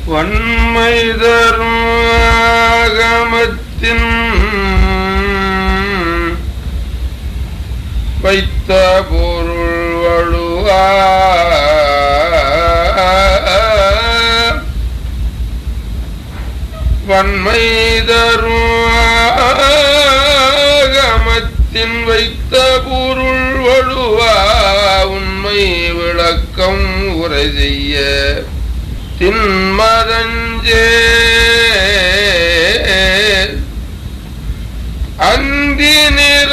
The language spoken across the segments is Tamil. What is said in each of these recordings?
வன்மை தரும் ஆகமத்தின் வைத்த பொருள் வழுவா வன்மை தரும் ஆகமத்தின் வைத்த பொருள் வழுவா உண்மை விளக்கம் உரை செய்ய தின்மதஞ்சே அந்தி நிற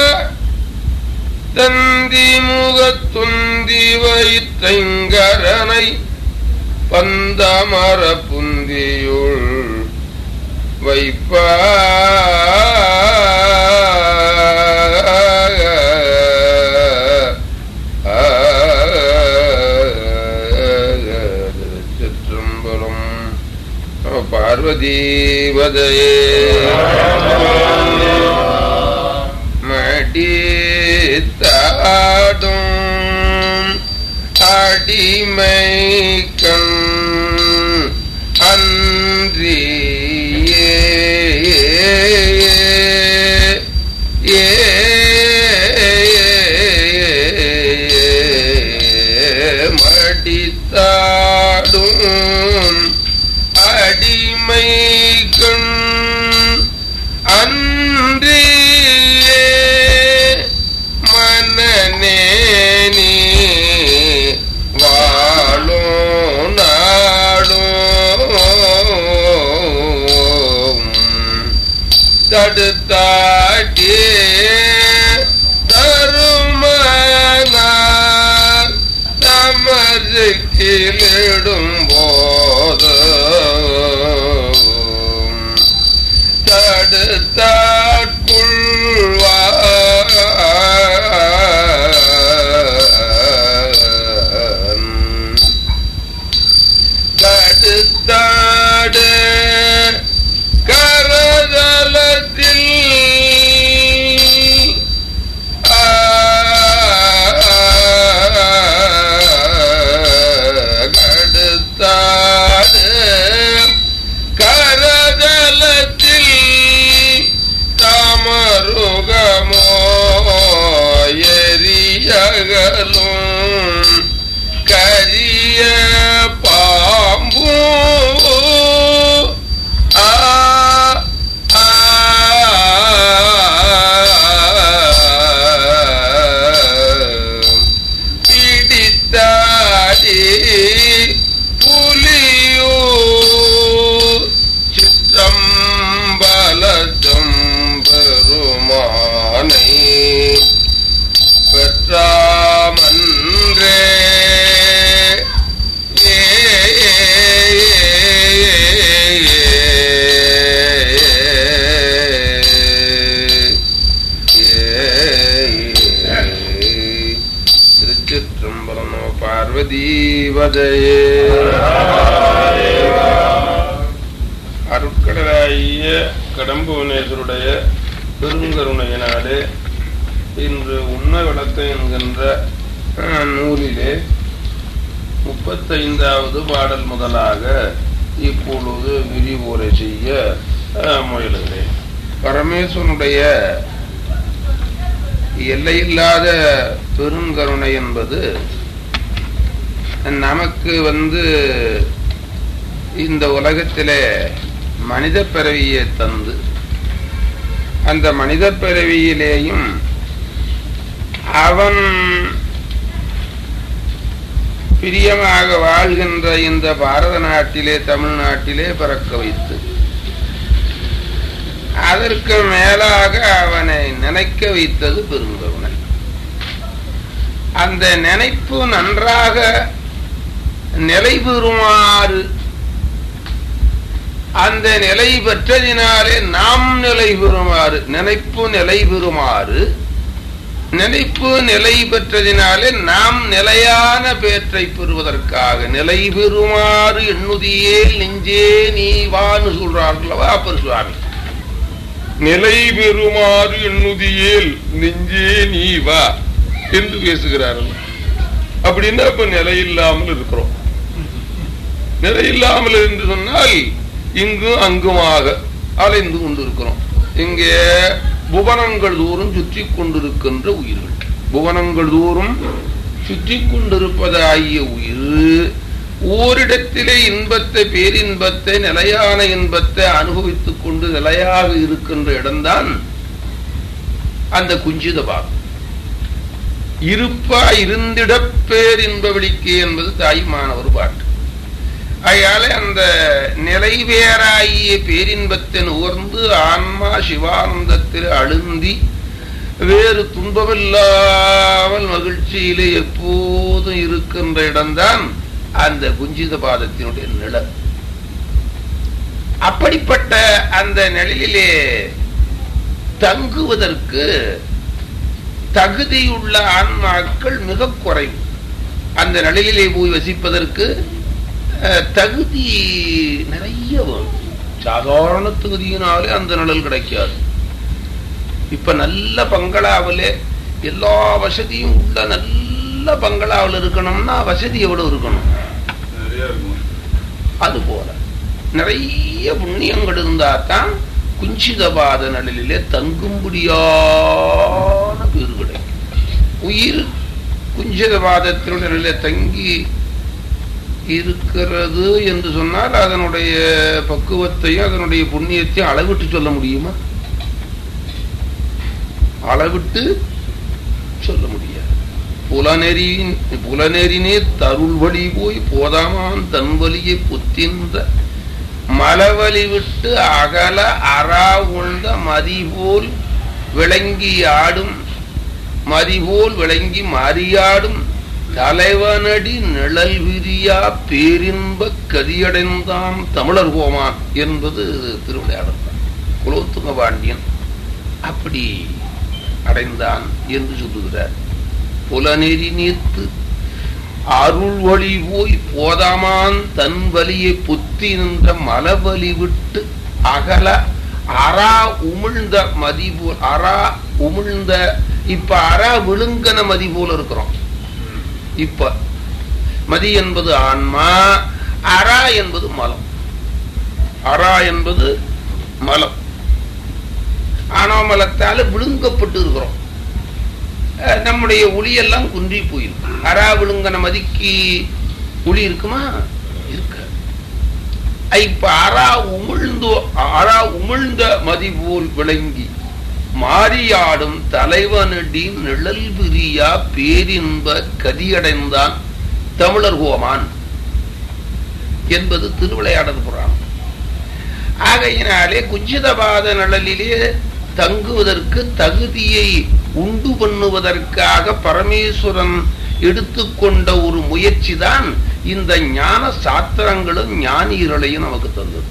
தந்தி முகத்துந்தி வைத்தங்கரனை பந்தமர புந்தியுள் வைப்ப சிற்றம்பலம் பார்வதீபதையே மடித்தாடும் அடிமை கண் அன்றியே ஏ மடித்தாடும் அடிமை கண் அன்றியே மனநே நீ வாழும் நாடும் தடுத்தாட்டே தருமனார் தமது கீழிடும் போது தடுத்தாட்கொள்வான் தடுத்தாடு கரதலத்தில் ஆ, கடுத்தாடு கரதலத்தில் தாமருகமோ எரியகலும் கரிய பாம்பு ஆ ஆ, பிடித்தாடி புலியோ சிற்றம்பலத்தும் பெருமானை பெற்றாமன்றே ஏ, திருச்சிற்றம்பலம் பார்வதீவதையே அருட்கடலாகிய கடம்புவனேஸ்வருடைய பெருங்கருணையினாலே இன்று உண்மை விளக்கம் என்கின்ற அஹ், நூலிலே முப்பத்தைந்தாவது பாடல் முதலாக இப்பொழுது விரிவுரை செய்ய அஹ், முயலுகிறேன் பரமேஸ்வரனுடைய எல்லையில்லாத பெருங்கருணை என்பது நமக்கு வந்து இந்த உலகத்திலே மனித பிறவியை தந்து அந்த மனித பிறவியிலேயும் அவன் பிரியமாக வாழ்கின்ற இந்த பாரத நாட்டிலே தமிழ்நாட்டிலே பிறக்க வைத்து அதற்கு மேலாக அவனை நினைக்க வைத்தது பெருங்கருணை அந்த நினைப்பு நன்றாக நிலை பெறுமாறு அந்த நிலை பெற்றதினாலே நாம் நிலை பெறுமாறு நினைப்பு நிலை பெறுமாறு நினைப்பு நிலை பெற்றதினாலே நாம் நிலையான பேற்றை பெறுவதற்காக நிலை பெறுமாறு எண்ணுதியே நெஞ்சே நீ வான்னு சொல்றார்களவா அப்பர் சுவாமி நிலை பெறுமாறு எண்ணுதியேல் நெஞ்சே நீ வா என்று பேசுகிறார்கள் அப்படின்னா இப்ப நிலை இல்லாமல் இருக்கிறோம் நிலையில்லாமல் என்று சொன்னால் இங்கும் அங்குமாக அலைந்து கொண்டிருக்கிறோம் இங்கே புவனங்கள் தோறும் சுற்றி கொண்டிருக்கின்ற உயிர்கள் புவனங்கள் தோறும் சுற்றி கொண்டிருப்பதாகிய உயிர் ஓரிடத்திலே இன்பத்தை பேரின்பத்தை நிலையான இன்பத்தை அனுபவித்துக் கொண்டு நிலையாக இருக்கின்ற இடம்தான் அந்த குஞ்சித பாகம் இருப்பா இருந்திட பேரின்ப விழிக்கை என்பது தாய்மானவர் பாட்டு அதனால அந்த நிலைவேறாகிய பேரின்பத்தை நுகர்ந்து ஆன்மா சிவானந்தத்தில் அழுந்தி வேறு துன்பமில்லாமல் மகிழ்ச்சியிலே எப்போதும் இருக்கின்ற இடம்தான் அந்த குஞ்சித பாதத்தினுடைய நிழல் அப்படிப்பட்ட அந்த நிழலிலே தங்குவதற்கு தகுதியுள்ள ஆன்மாக்கள் மிக குறைவு அந்த நிழலிலே போய் வசிப்பதற்கு அஹ், தகுதி நிறைய வேணும் சாதாரண தகுதியினாலே அந்த நிழல் கிடைக்காது இப்ப நல்ல பங்களாவிலே எல்லா வசதியும் உள்ள நல்ல பங்களாவில் இருக்கணும்னா வசதி எவ்வளவு இருக்கணும் நிறைய இருக்கும் அது போல நிறைய புண்ணியங்கள் இருந்தா தான் குஞ்சிதபாத நிழலிலே தங்கும்படியான பேர் கிடைக்கும் உயிர் குஞ்சிதபாதத்தினுடைய நிலையிலே தங்கி இருக்கிறது என்று சொன்னால் அதனுடைய பக்குவத்தையும் அதனுடைய புண்ணியத்தையும் அளவிட்டு சொல்ல முடியுமா அளவிட்டு சொல்ல முடியாது புலனெறியின் புலனெறினே தருள் வழி போய் போதாமான் தன் வலியை புத்தின்ற மலவலி விட்டு அகல அரா உண்ட மதி போல் விளங்கி ஆடும் மதி போல் விளங்கி மாறியாடும் தலைவனடி நிழல் விரியா பேரின்ப கதியடைந்தான் தமிழர் கோமான் என்பது திருவிளையாடல் குலோத்துங்க பாண்டியன் அப்படி அடைந்தான் என்று சொல்லுகிறார் புலநெறி நீத்து அருள் வழி போய் போதாமான் தன் வலியை புத்தி நின்ற மலவலி விட்டு அகல அரா உமிழ்ந்த மதி போல் அரா உமிழ்ந்த இப்ப அரா விழுங்கன மதி போல இருக்கிறோம் இப்ப மதி என்பது ஆன்மா அரா என்பது மலம் அரா என்பது மலம் ஆணவமலத்தால விழுங்கப்பட்டு இருக்கிறோம் அஹ் நம்முடைய ஒளியெல்லாம் குன்றி போயிருக்கு அரா விழுங்கன மதிக்கு ஒளி இருக்குமா இருக்க இப்ப அரா உமிழ்ந்து அரா உமிழ்ந்த மதி போல் விளங்கி மாறியாடும் தலைவனடி நிழல் விரியா பேரின்ப கதியடைந்தான் தமிழர் கோமான் என்பது திருவிளையாடல் புராணம் ஆகையினாலே குஞ்சிதபாத நிழலிலே தங்குவதற்கு தகுதியை உண்டு பண்ணுவதற்காக பரமேஸ்வரன் எடுத்துக்கொண்ட ஒரு முயற்சி தான் இந்த ஞான சாத்திரங்களும் ஞானியர்களையும் நமக்கு தந்தது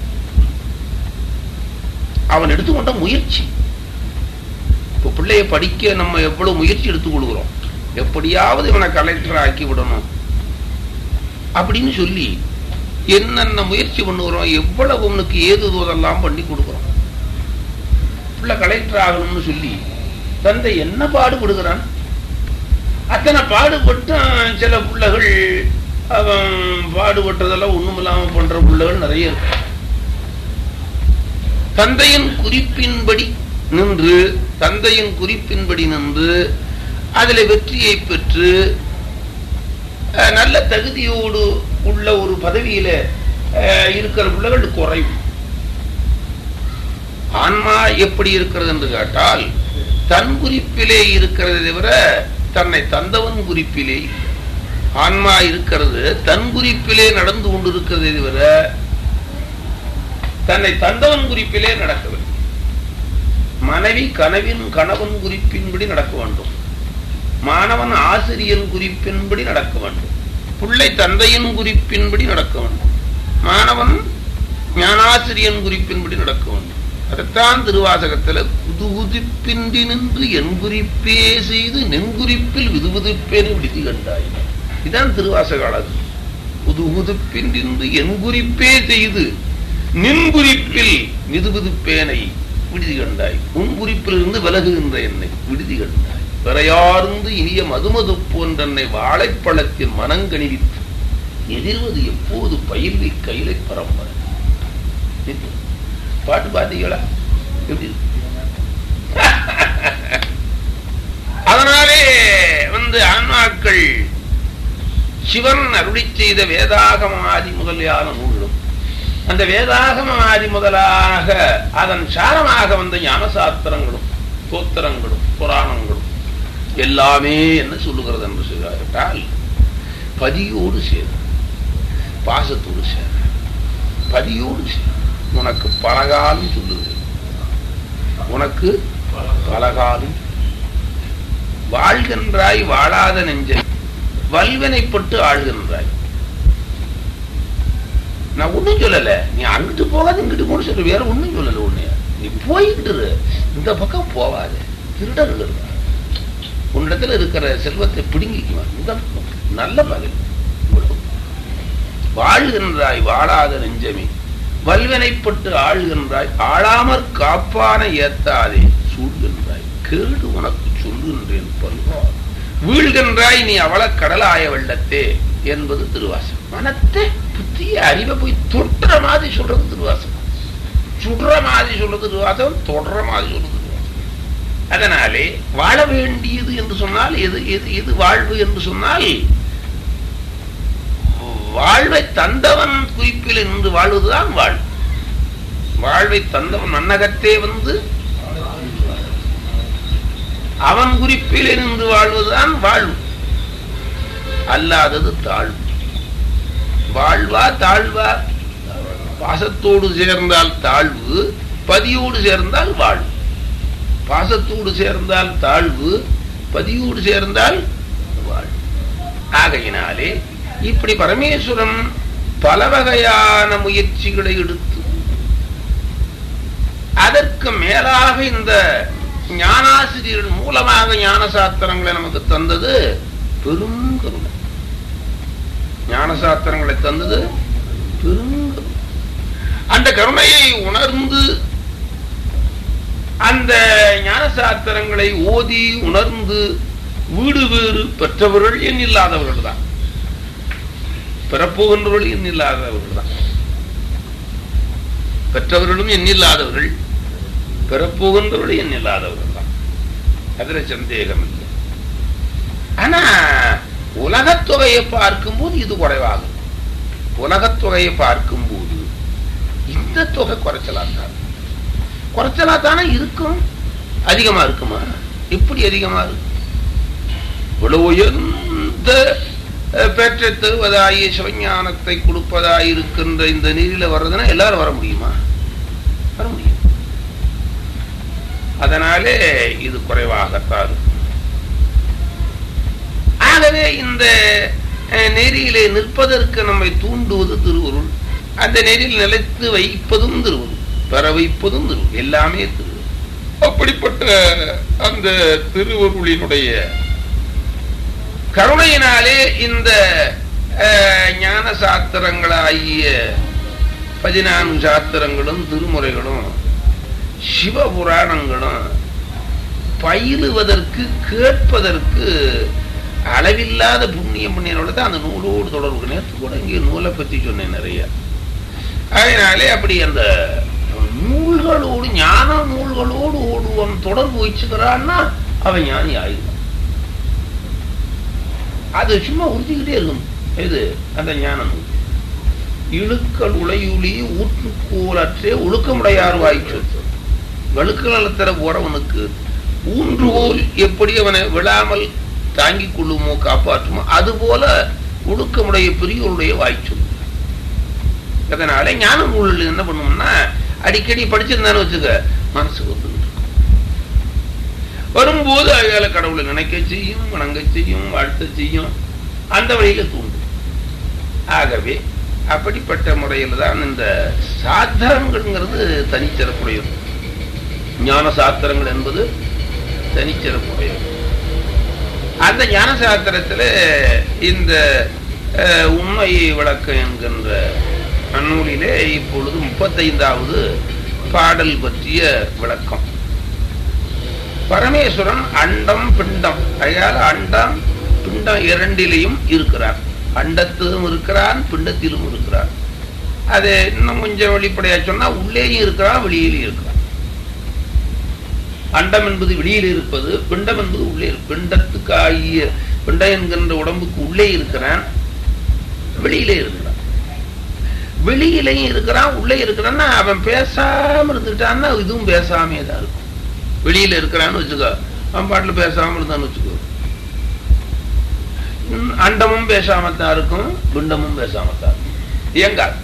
அவன் எடுத்துக்கொண்ட முயற்சி இப்ப பிள்ளைய படிக்க நம்ம எவ்வளவு முயற்சி எடுத்துக் கொள்கிறோம் எப்படியாவது இவனை கலெக்டர் ஆக்கி விடணும் அப்படின்னு சொல்லி என்னென்ன முயற்சி பண்ணுகிறோம் எவ்வளவு உனக்கு ஏது தோதெல்லாம் பண்ணி கொடுக்குறோம் பிள்ளை கலெக்டர் ஆகணும்னு சொல்லி தந்தை என்ன பாடுபடுகிறான் அத்தனை பாடுபட்டும் சில பிள்ளைகள் அவன் பாடுபட்டதெல்லாம் ஒண்ணுமில்லாம பண்ற பிள்ளைகள் நிறைய இருக்கு தந்தையின் குறிப்பின்படி நின்று தந்தையின் குறிப்பின்படி நின்று அதில் வெற்றியை பெற்று அஹ், நல்ல தகுதியோடு உள்ள ஒரு பதவியில அஹ், இருக்கிற பிள்ளைகள் குறைவு ஆன்மா எப்படி இருக்கிறது என்று கேட்டால் தன் குறிப்பிலே இருக்கிறது தவிர தன்னை தந்தவன் குறிப்பிலே இல்லை. ஆன்மா இருக்கிறது தன் குறிப்பிலே நடந்து கொண்டிருக்கிறதே தவிர தன்னை தந்தவன் குறிப்பிலே நடக்கவில்லை மனைவி கனவின் கணவன் குறிப்பின்படி நடக்க வேண்டும் மாணவன் ஆசிரியன் குறிப்பின்படி நடக்க வேண்டும் பிள்ளை தந்தையின் குறிப்பின்படி நடக்க வேண்டும் மாணவன் ஞானாசிரியன் குறிப்பின்படி நடக்க வேண்டும் அதைத்தான் திருவாசகத்துல புதுகுதிப்பின்றி நின்று என் குறிப்பே செய்து நெங்குறிப்பில் விதுவிதுப்பேன் விடுதி கண்டாய் இதான் திருவாசக அழகு புதுகுதிப்பின்றி நின்று என் குறிப்பே செய்து நின் குறிப்பில் விதுவிதுப்பேனை விடுதி கண்டாய் உன் குறிப்பிலிருந்து விலகுகின்ற என்னை விடுதி கண்டாய் விரையார்ந்து இனிய மதுமது போன்றன்னை வாழைப்பழத்தின் மனங்கணிவித்து எதிர்வது எப்போது பயில்வி கையிலை பரம்பரை நித்தம். பாட்டு பார்த்தீங்களா எப்படி இருக்கு? அதனாலே வந்து ஆன்மாக்கள் சிவன் அருளி செய்த வேதாகமாதி முதலியான நூல்களும் அந்த வேதாகமாதி முதலாக அதன் சாரமாக வந்த ஞானசாஸ்திரங்களும் தோத்திரங்களும் புராணங்களும் எல்லாமே என்ன சொல்லுகிறது என்று சொல்லிவிட்டால் பதியோடு சேரும் பாசத்தோடு சேரும் பதியோடு சேரும் உனக்கு பலகாலம் சொல்லுகிறது உனக்கு பலகாலம் வாழ்கின்றாய் வாழாத நெஞ்சை வல்வனைப்பட்டு ஆழ்கின்றாய் நான் ஒண்ணும் சொல்லல நீ அங்கிட்டு போகாத இங்கிட்டு போன்னு சொல்ல வேற ஒண்ணும் சொல்லல உன்னைய நீ போய்கிட்டு இரு. இந்த பக்கம் போவாத திருடர்கள் உன்னிடத்துல இருக்கிற செல்வத்தை பிடுங்கிக்குவான் இந்த பக்கம். நல்ல பதில் இவ்வளவு. வாழ்கின்றாய் வாழாத நெஞ்சமே வல்வனைப்பட்டு ஆழ்கின்றாய் ஆளாமற் காப்பான ஏத்தாதே சூழ்கின்றாய் கேடு உனக்கு சொல்லுகின்றேன் பல்வார் வீழ்கின்றாய் நீ அவள கடலாய வெள்ளத்தே என்பது திருவாசம் மனத்தை புத்திய அறிவை போய் தொட்டுற மாதிரி சொல்றது திருவாசம் சுடுற மாதிரி சொல்றது திருவாசம் தொடர மாதிரி சொல்றது திருவாசம் அதனாலே வாழ வேண்டியது என்று சொன்னால் எது எது எது வாழ்வு என்று சொன்னால் வாழ்வை தந்தவன் குறிப்பில் நின்று வாழ்வதுதான் வாழ்வு வாழ்வை தந்தவன் மன்னகத்தே வந்து அவன் குறிப்பில் நின்று வாழ்வதுதான் வாழ்வு அல்லாதது தாழ்வு வாழ்வா தாழ்வா பாசத்தோடு சேர்ந்தால் தாழ்வு பதியோடு சேர்ந்தால் வாழ்வு பாசத்தோடு சேர்ந்தால் தாழ்வு பதியோடு சேர்ந்தால் வாழ்வு ஆகையினாலே இப்படி பரமேஸ்வரன் பல வகையான முயற்சிகளை எடுத்து அதற்கு மேலாக இந்த ஞானாசிரியர்கள் மூலமாக ஞான சாஸ்திரங்களை நமக்கு தந்தது பெரும் கருணை ஞான சாஸ்திரங்களை தந்தது பெரும் கருணை. அந்த கருணையை உணர்ந்து அந்த ஞான சாஸ்திரங்களை ஓதி உணர்ந்து வீடு வேறு பெற்றவர்கள் எண்ணில்லாதவர்கள் தான் பிறப்புகின்றவர்கள் எண்ணில்லாதவர்கள் தான் பெற்றவர்களும் எண்ணில்லாதவர்கள் பிறப்புகின்றவர்கள் எண்ணில்லாதவர்கள் தான் அதுல சந்தேகம் இல்லை ஆனா உலகத் தொகையை பார்க்கும்போது இது குறைவாகும் உலகத் தொகையை பார்க்கும்போது இந்த தொகை குறைச்சலாத்தான் குறைச்சலா தானே இருக்கும் அதிகமா இருக்குமா எப்படி அதிகமா இருக்கும் இவ்வளவு உயர்ந்த அஹ், பெற்ற தருவதாயி சிவஞானத்தை கொடுப்பதாய் இருக்கின்ற இந்த நீரில வர்றதுன்னா எல்லாரும் வர முடியுமா வர முடியும் அதனாலே இது குறைவாகத்தான் இருக்கும் ஆகவே இந்த அஹ், நெறியிலே நிற்பதற்கு நம்மை தூண்டுவது திருவருள் அந்த நெறியில் நிலைத்து வைப்பதும் திருவருள் பெற வைப்பதும் திருவருள் எல்லாமே திருவருள் அப்படிப்பட்ட அந்த திருவருளினுடைய கருணையினாலே இந்த அஹ், ஞான சாத்திரங்களாகிய பதினான்கு சாத்திரங்களும் திருமுறைகளும் சிவபுராணங்களும் பயிலுவதற்கு கேட்பதற்கு அளவில்லாத புண்ணியம் புண்ணியனோட தான் அந்த நூலோடு தொடர்பு நேற்று கூட இங்கே நூலை பற்றி சொன்னேன் நிறைய அதனாலே அப்படி அந்த நூல்களோடு ஞான நூல்களோடு ஓடுவன் தொடர்பு வச்சுக்கிறான்னா அவன் ஞானி ஆயிடுவான் அது சும்மா உறுத்திக்கிட்டே இருக்கும் இது அந்த ஞான நூல் இழுக்கல் உளையுளி ஊற்றுக்கோலற்றே ஒழுக்கமுடையார் வாய்ச்சொல் வழுக்கலத்தர போறவனுக்கு ஊன்றுகோல் எப்படி அவனை விழாமல் தாங்கிக் கொள்ளுமோ காப்பாற்றுமோ அதுபோல ஒழுக்கமுடைய பெரியோருடைய வாய்ச்சொல் அதனால ஞான நூலில் என்ன பண்ணுவோம்னா அடிக்கடி படிச்சிருந்தான்னு வச்சுக்க மனசு வந்துட்டு இருக்கும். வரும்போது அழகால கடவுளை நினைக்க செய்யும் வணங்க செய்யும் வாழ்த்த செய்யும் அந்த வழியில தூண்டும் ஆகவே அப்படிப்பட்ட முறையில் தான் இந்த சாத்திரங்கள்ங்கிறது தனிச்சிறப்புடையது ஞான சாத்திரங்கள் என்பது தனிச்சிறப்புடையது அந்த ஞான சாத்திரத்தில் இந்த அஹ், உண்மை விளக்கம் என்கின்ற நன்னூலிலே இப்பொழுது முப்பத்தைந்தாவது பாடல் பற்றிய விளக்கம் பரமேஸ்வரன் அண்டம் பிண்டம் அயால் அண்டம் பிண்டம் இரண்டிலையும் இருக்கிறார் அண்டத்திலும் இருக்கிறான் பிண்டத்திலும் இருக்கிறான் அது இன்னும் கொஞ்சம் வெளிப்படையா சொன்னா உள்ளேயும் இருக்கிறான் வெளியிலும் இருக்கிறான் அண்டம் என்பது வெளியில் இருப்பது பிண்டம் என்பது உள்ளே இரு- பிண்டத்துக்கு ஆகிய பிண்டம் என்கின்ற உடம்புக்கு உள்ளே இருக்கிறான் வெளியிலே இருக்கிறான் வெளியிலையும் இருக்கிறான் உள்ளே இருக்கிறான்னா அவன் பேசாம இருந்துட்டான்னா இதுவும் பேசாமே தான் இருக்கும் வெளியில இருக்கிறான்னு வச்சுக்கோ அவன் பாட்டுல பேசாம இருந்தான்னு வச்சுக்கோ ம், அண்டமும் பேசாமத்தான் இருக்கும் பிண்டமும் பேசாமத்தான் இருக்கும் இயங்காது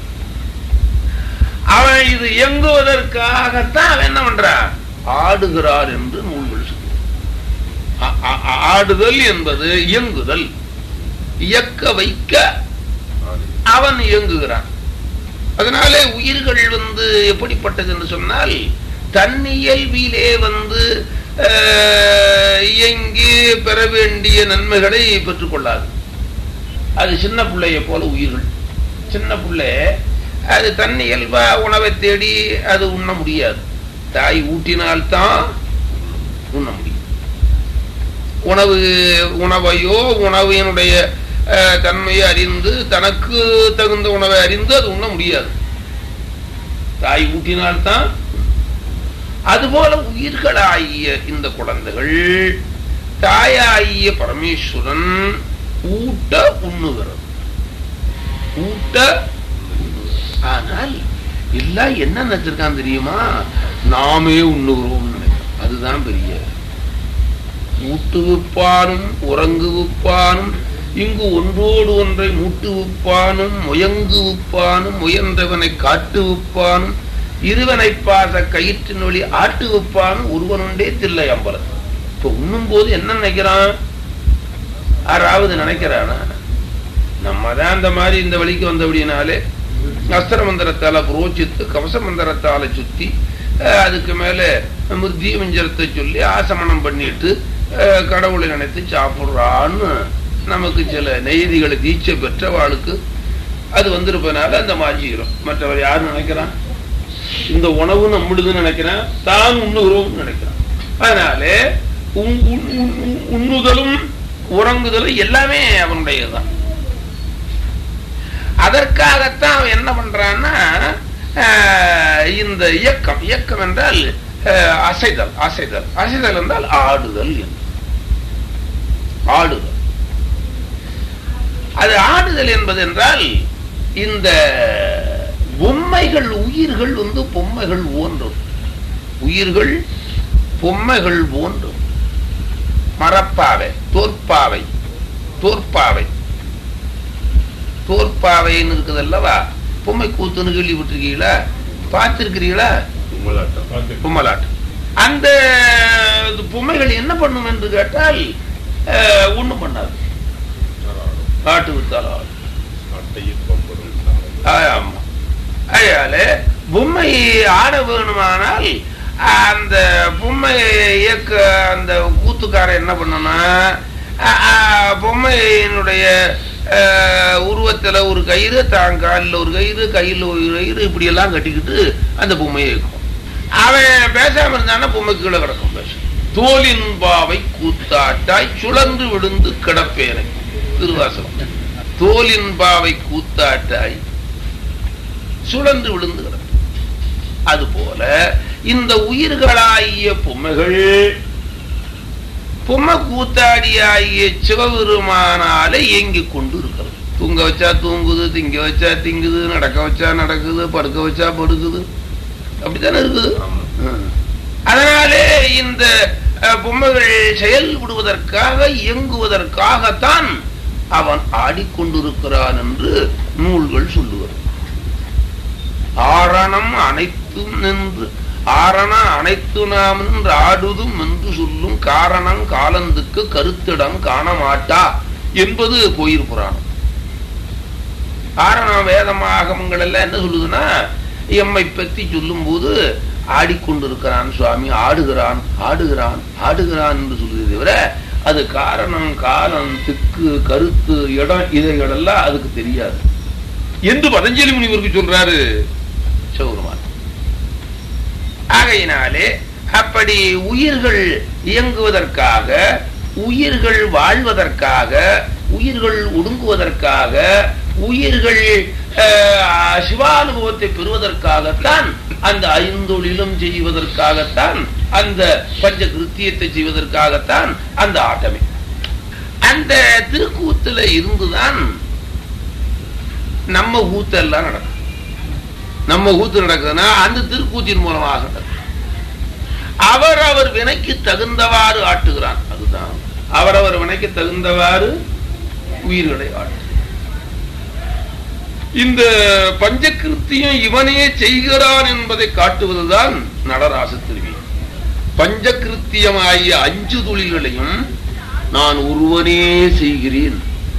அவன் இது இயங்குவதற்காகத்தான் அவன் என்ன பண்றான் ஆடுகிறார் என்று நூல்கள் சொல்லுது. ஆ- ஆ- ஆ- ஆடுதல் என்பது இயங்குதல் இயக்க வைக்க அவன் இயங்குகிறான் அதனாலே உயிர்கள் வந்து எப்படிப்பட்டது என்று சொன்னால் தன்னியல்பிலே வந்து அஹ், இயங்கி பெற வேண்டிய நன்மைகளை பெற்றுக்கொள்ளாது அது சின்ன பிள்ளைய போல உயிர்கள் சின்ன பிள்ளை அது தன் இயல்பா உணவை தேடி அது உண்ண முடியாது தாய் ஊட்டினால்தான் உண்ண முடியும் உணவு உணவையோ உணவினுடைய அஹ், தன்மையை அறிந்து தனக்கு தகுந்த உணவை அறிந்து அது உண்ண முடியாது தாய் ஊட்டினால்தான் அதுபோல உயிர்களாகிய இந்த குழந்தைகள் தாயாகிய பரமேஸ்வரன் ஊட்ட உண்ணுகிறது ஊட்ட உண்ணுகிறது. ஆனால் எல்லாம் என்ன நினைச்சிருக்கான் தெரியுமா நாமே உண்ணுகிறோம் நினைக்கிறோம் அதுதான் பெரிய ஊட்டுவிப்பானும் உறங்குவிப்பானும் இங்கு ஒன்றோடு ஒன்றை மூட்டுவிப்பானும் முயங்குவிப்பானும் முயன்றவனை காட்டுவிப்பானும் இருவனை பாச கயிற்றின் வழி ஆட்டுவிப்பானும் ஒருவனுண்டே தில்லை அம்பலம் இப்ப உண்ணும் போது என்ன நினைக்கிறான் யாராவது நினைக்கிறானா நம்ம தான் இந்த மாதிரி இந்த வழிக்கு வந்தபடினாலே அஸ்திர மந்திரத்தால புரோச்சித்து கவச மந்திரத்தால சுத்தி அஹ், அதுக்கு மேல மிருத்திய மஞ்சரத்தை சொல்லி ஆசமனம் பண்ணிட்டு அஹ், கடவுளை நினைத்து சாப்பிடுறான்னு நமக்கு சில நெய்திகளை தீட்சை பெற்றவாளுக்கு அது வந்திருப்பதனால அந்த மாதிரி செய்கிறோம் மற்றவர் யார் நினைக்கிறான் இந்த உணவு நம்மளுதுன்னு நினைக்கிறான் தான் உண்ணுகிறோம் நினைக்கிறான் அதனாலே உண்- உண்- உண்- உண்- உண்ணுதலும் உறங்குதலும் எல்லாமே அவனுடையதுதான் அதற்காகத்தான் அவன் என்ன பண்றான்னா ஆஹ், இந்த இயக்கம் இயக்கம் என்றால் ஆஹ், அசைதல் அசைதல் அசைதல் என்றால் ஆடுதல் என்று. ஆடுதல் அது ஆடுதல் என்பது என்றால் இந்த பொம்மைகள் உயிர்கள் வந்து பொம்மைகள் போன்றும் உயிர்கள் பொம்மைகள் போன்றும் மரப்பாவை தோற்பாவை தோற்பாவை தோற்பாவைன்னு இருக்குது அல்லவா பொம்மை கூத்துன்னு கேள்விப்பட்டிருக்கீங்களா பார்த்திருக்கிறீங்களா பொம்மலாட்டம் அந்த இது பொம்மைகள் என்ன பண்ணும் என்று கேட்டால் அஹ், ஒண்ணும் பண்ணாது ஆட்டு வித்தால் ஆடும் ஆமா அதனால பொம்மை ஆட வேணுமானால் அந்த பொம்மை இயக்க அந்த கூத்துக்காரன் என்ன பண்ணனா பொம்மையினுடைய அஹ், உருவத்துல ஒரு கயிறு தான் காலில் ஒரு கயிறு கையில் ஒரு கயிறு இப்படி எல்லாம் கட்டிக்கிட்டு அந்த பொம்மையை இயக்கும் அவன் பேசாம இருந்தானா பொம்மைக்கு கீழே கிடக்கும் பேச தோலின் பாவை கூத்தாட்டாய் சுழன்று விழுந்து கிடப்பேனை திருவாசகம் தோலின் பாவை கூத்தாட்டாய் சுழன்று விழுந்து கிடக்கும் அதுபோல இந்த உயிர்களாகிய பொம்மைகள் பொம்மை கூத்தாடியாகிய சிவபெருமானால இயங்கிக் கொண்டு இருக்கிறது தூங்க வச்சா தூங்குது திங்க வச்சா திங்குது நடக்க வச்சா நடக்குது படுக்க வச்சா படுக்குது அப்படித்தானே இருக்குது ம். அதனாலே இந்த அஹ், பொம்மைகள் செயல்படுவதற்காக இயங்குவதற்காகத்தான் அவன் ஆடிக்கொண்டிருக்கிறான் என்று நூல்கள் சொல்லுவது ஆரணம் அனைத்தும் நின்று ஆரண அனைத்து நாம் நின்று ஆடுதும் என்று சொல்லும் காரணம் காலந்துக்கு கருத்திடம் காண மாட்டா என்பது கோயில் புராணம் ஆரணம் வேதமாகமங்கள் எல்லாம் என்ன சொல்லுதுன்னா எம்மை பற்றி சொல்லும் போது ஆடிக்கொண்டிருக்கிறான் சுவாமி ஆடுகிறான் ஆடுகிறான் ஆடுகிறான் என்று சொல்லுது தவிர அது காரணம் காலம் திக்கு கருத்து இடம் இதைகளெல்லாம் அதுக்கு தெரியாது என்று பதஞ்சலி முனிவருக்கு சொல்றாரு சிவபெருமான் ஆகையினாலே அப்படி உயிர்கள் இயங்குவதற்காக உயிர்கள் வாழ்வதற்காக உயிர்கள் ஒடுங்குவதற்காக உயிர்கள் அஹ், சிவானுபவத்தை பெறுவதற்காகத்தான் அந்த ஐந்தொழிலும் செய்வதற்காகத்தான் அந்த பஞ்ச கிருத்தியத்தை செய்வதற்காகத்தான் அந்த ஆட்டமே அந்த திருக்கூத்துல இருந்துதான் நம்ம கூத்தெல்லாம் நடக்கும் நம்ம கூத்து நடக்குதுன்னா அந்த திருக்கூத்தின் மூலமாக நடக்கும் அவர் அவர் வினைக்கு தகுந்தவாறு ஆட்டுகிறான் அதுதான் அவரவர் வினைக்கு தகுந்தவாறு உயிர்களை ஆட்டு இந்த பஞ்சகிருத்தியம் இவனே செய்கிறான் என்பதை காட்டுவதுதான் நடராச திருவி பஞ்சகிருத்தியமாகிய அஞ்சு தொழில்களையும் நான் ஒருவனே செய்கிறேன்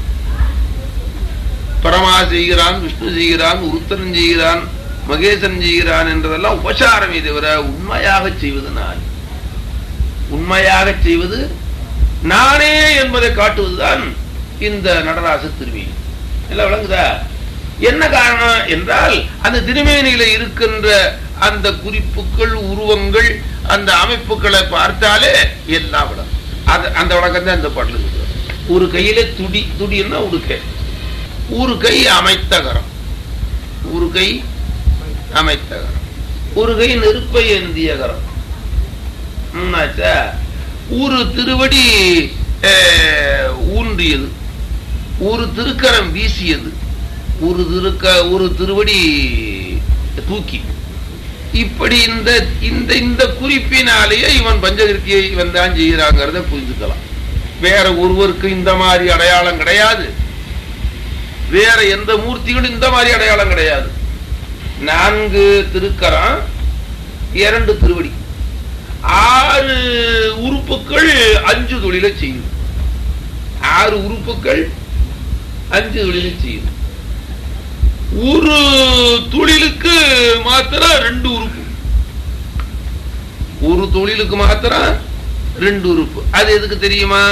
பரமா செய்கிறான் விஷ்ணு செய்கிறான் உருத்தரன் செய்கிறான் மகேசன் செய்கிறான் என்றதெல்லாம் உபசாரமே தவிர உண்மையாக செய்வது நான் உண்மையாக செய்வது நானே என்பதை காட்டுவதுதான் இந்த நடராச திருமி எல்லாம் விளங்குதா என்ன காரணம் என்றால் அந்த திருமேனியில இருக்கின்ற அந்த குறிப்புகள் உருவங்கள் அந்த அமைப்புகளை பார்த்தாலே எல்லாம் விளங்கும் அது அந்த வழக்கம் தான் இந்த பாட்டில் இருக்குது ஒரு கையில துடி துடின்னா உடுக்கை ஒரு கை அமைத்தகரம் ஒரு கை அமைத்தகரம் ஒரு கை நெருப்பை ஏந்திய கரம் என்னாச்சா ஒரு திருவடி அஹ், ஊன்றியது ஒரு திருக்கரம் வீசியது ஒரு திருக்க ஒரு திருவடி தூக்கி இப்படி இந்த இந்த இந்த குறிப்பினாலேயே இவன் பஞ்சகிருத்தியை இவன் தான் செய்கிறாங்கிறத புரிஞ்சுக்கலாம் வேற ஒருவருக்கு இந்த மாதிரி அடையாளம் கிடையாது வேற எந்த மூர்த்திகளும் இந்த மாதிரி அடையாளம் கிடையாது நான்கு திருக்கரம் இரண்டு திருவடி ஆறு உறுப்புகள் அஞ்சு தொழிலை செய்யும் ஆறு உறுப்புகள் அஞ்சு தொழிலை செய்யும் ஒரு தொழிலுக்கு மாத்திரம் ரெண்டு உறுப்பு ஒரு தொழிலுக்கு மாத்திரம் ரெண்டு உறுப்பு அது எதுக்கு தெரியுமா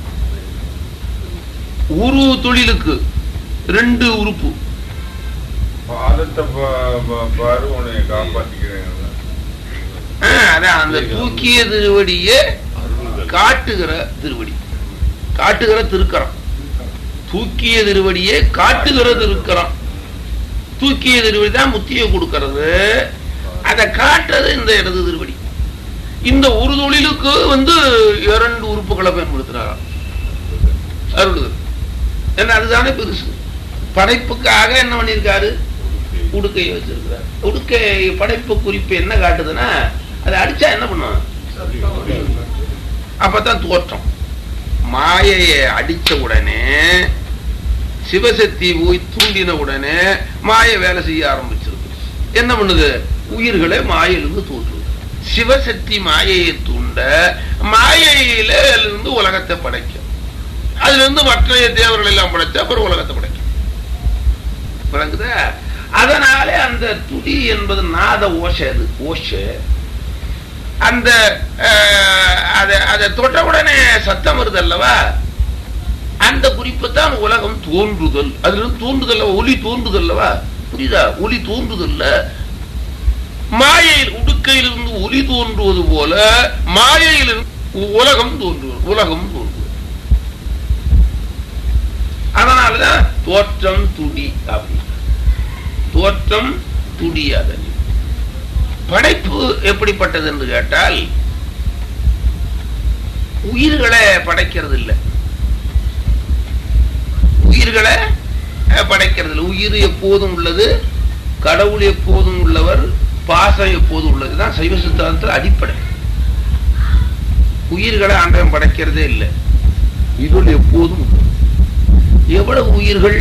ஒரு தொழிலுக்கு ரெண்டு உறுப்பு பாதத்தை பா- பா- பாரு உன்னை காப்பாத்திக்கிறேன் ஆ, அதான் அந்த தூக்கிய திருவடியே காட்டுகிற திருவடி காட்டுகிற திருக்கரம் தூக்கிய திருவடியே காட்டுகிற திருக்கரம் தூக்கிய திருவடி தான் முத்தியை கொடுக்கிறது அதை காட்டுறது இந்த இடது திருவடி இந்த ஒரு தொழிலுக்கு வந்து இரண்டு உறுப்புகளை பயன்படுத்துறாராம் அருளுதல் ஏன்னா அதுதானே பெருசு படைப்புக்காக என்ன பண்ணியிருக்காரு உடுக்கையை வச்சிருக்கிறார் உடுக்கை படைப்பு குறிப்பு என்ன காட்டுதுன்னா அதை அடிச்சா என்ன பண்ணும் அப்பதான் தோற்றம் மாயையை அடிச்ச உடனே சிவசக்தி போய் தூண்டின உடனே மாயை வேலை செய்ய ஆரம்பிச்சிருக்கு என்ன பண்ணுது உயிர்களை மாயிலிருந்து தோற்றுது சிவசக்தி மாயையை தூண்ட மாயையில இருந்து உலகத்தை படைக்கும் அதுல இருந்து மற்றைய தேவர்கள் எல்லாம் படைச்சு அப்புறம் உலகத்தை படைக்கும் விளங்குதா அதனாலே அந்த துடி என்பது நாத ஓசை அது ஓசை அந்த அஹ், அதை அதை தொட்ட உடனே சத்தம் வருது அல்லவா அந்த குறிப்பு தான் உலகம் தோன்றுதல் அதுல இருந்து தோன்றுதல் ஒலி தோன்றுதல்லவா புரியுதா ஒலி தோன்றுதல்ல மாயையில் உடுக்கையிலிருந்து ஒலி தோன்றுவது போல மாயையிலிருந்து உலகம் தோன்றுவது உலகம் தோன்றுவது அதனாலதான் தோற்றம் துடி அப்படி தோற்றம் துடி அதனி படைப்பு எப்படிப்பட்டது என்று கேட்டால் உயிர்களை படைக்கிறது இல்லை உயிர்களை அஹ், படைக்கிறது இல்லை உயிர் எப்போதும் உள்ளது கடவுள் எப்போதும் உள்ளவர் பாசம் எப்போதும் உள்ளது தான் சைவ சித்தாந்தத்தில் அடிப்படை உயிர்களை ஆண்டவன் படைக்கிறதே இல்லை இருள் எப்போதும் உள்ளது. எவ்வளவு உயிர்கள்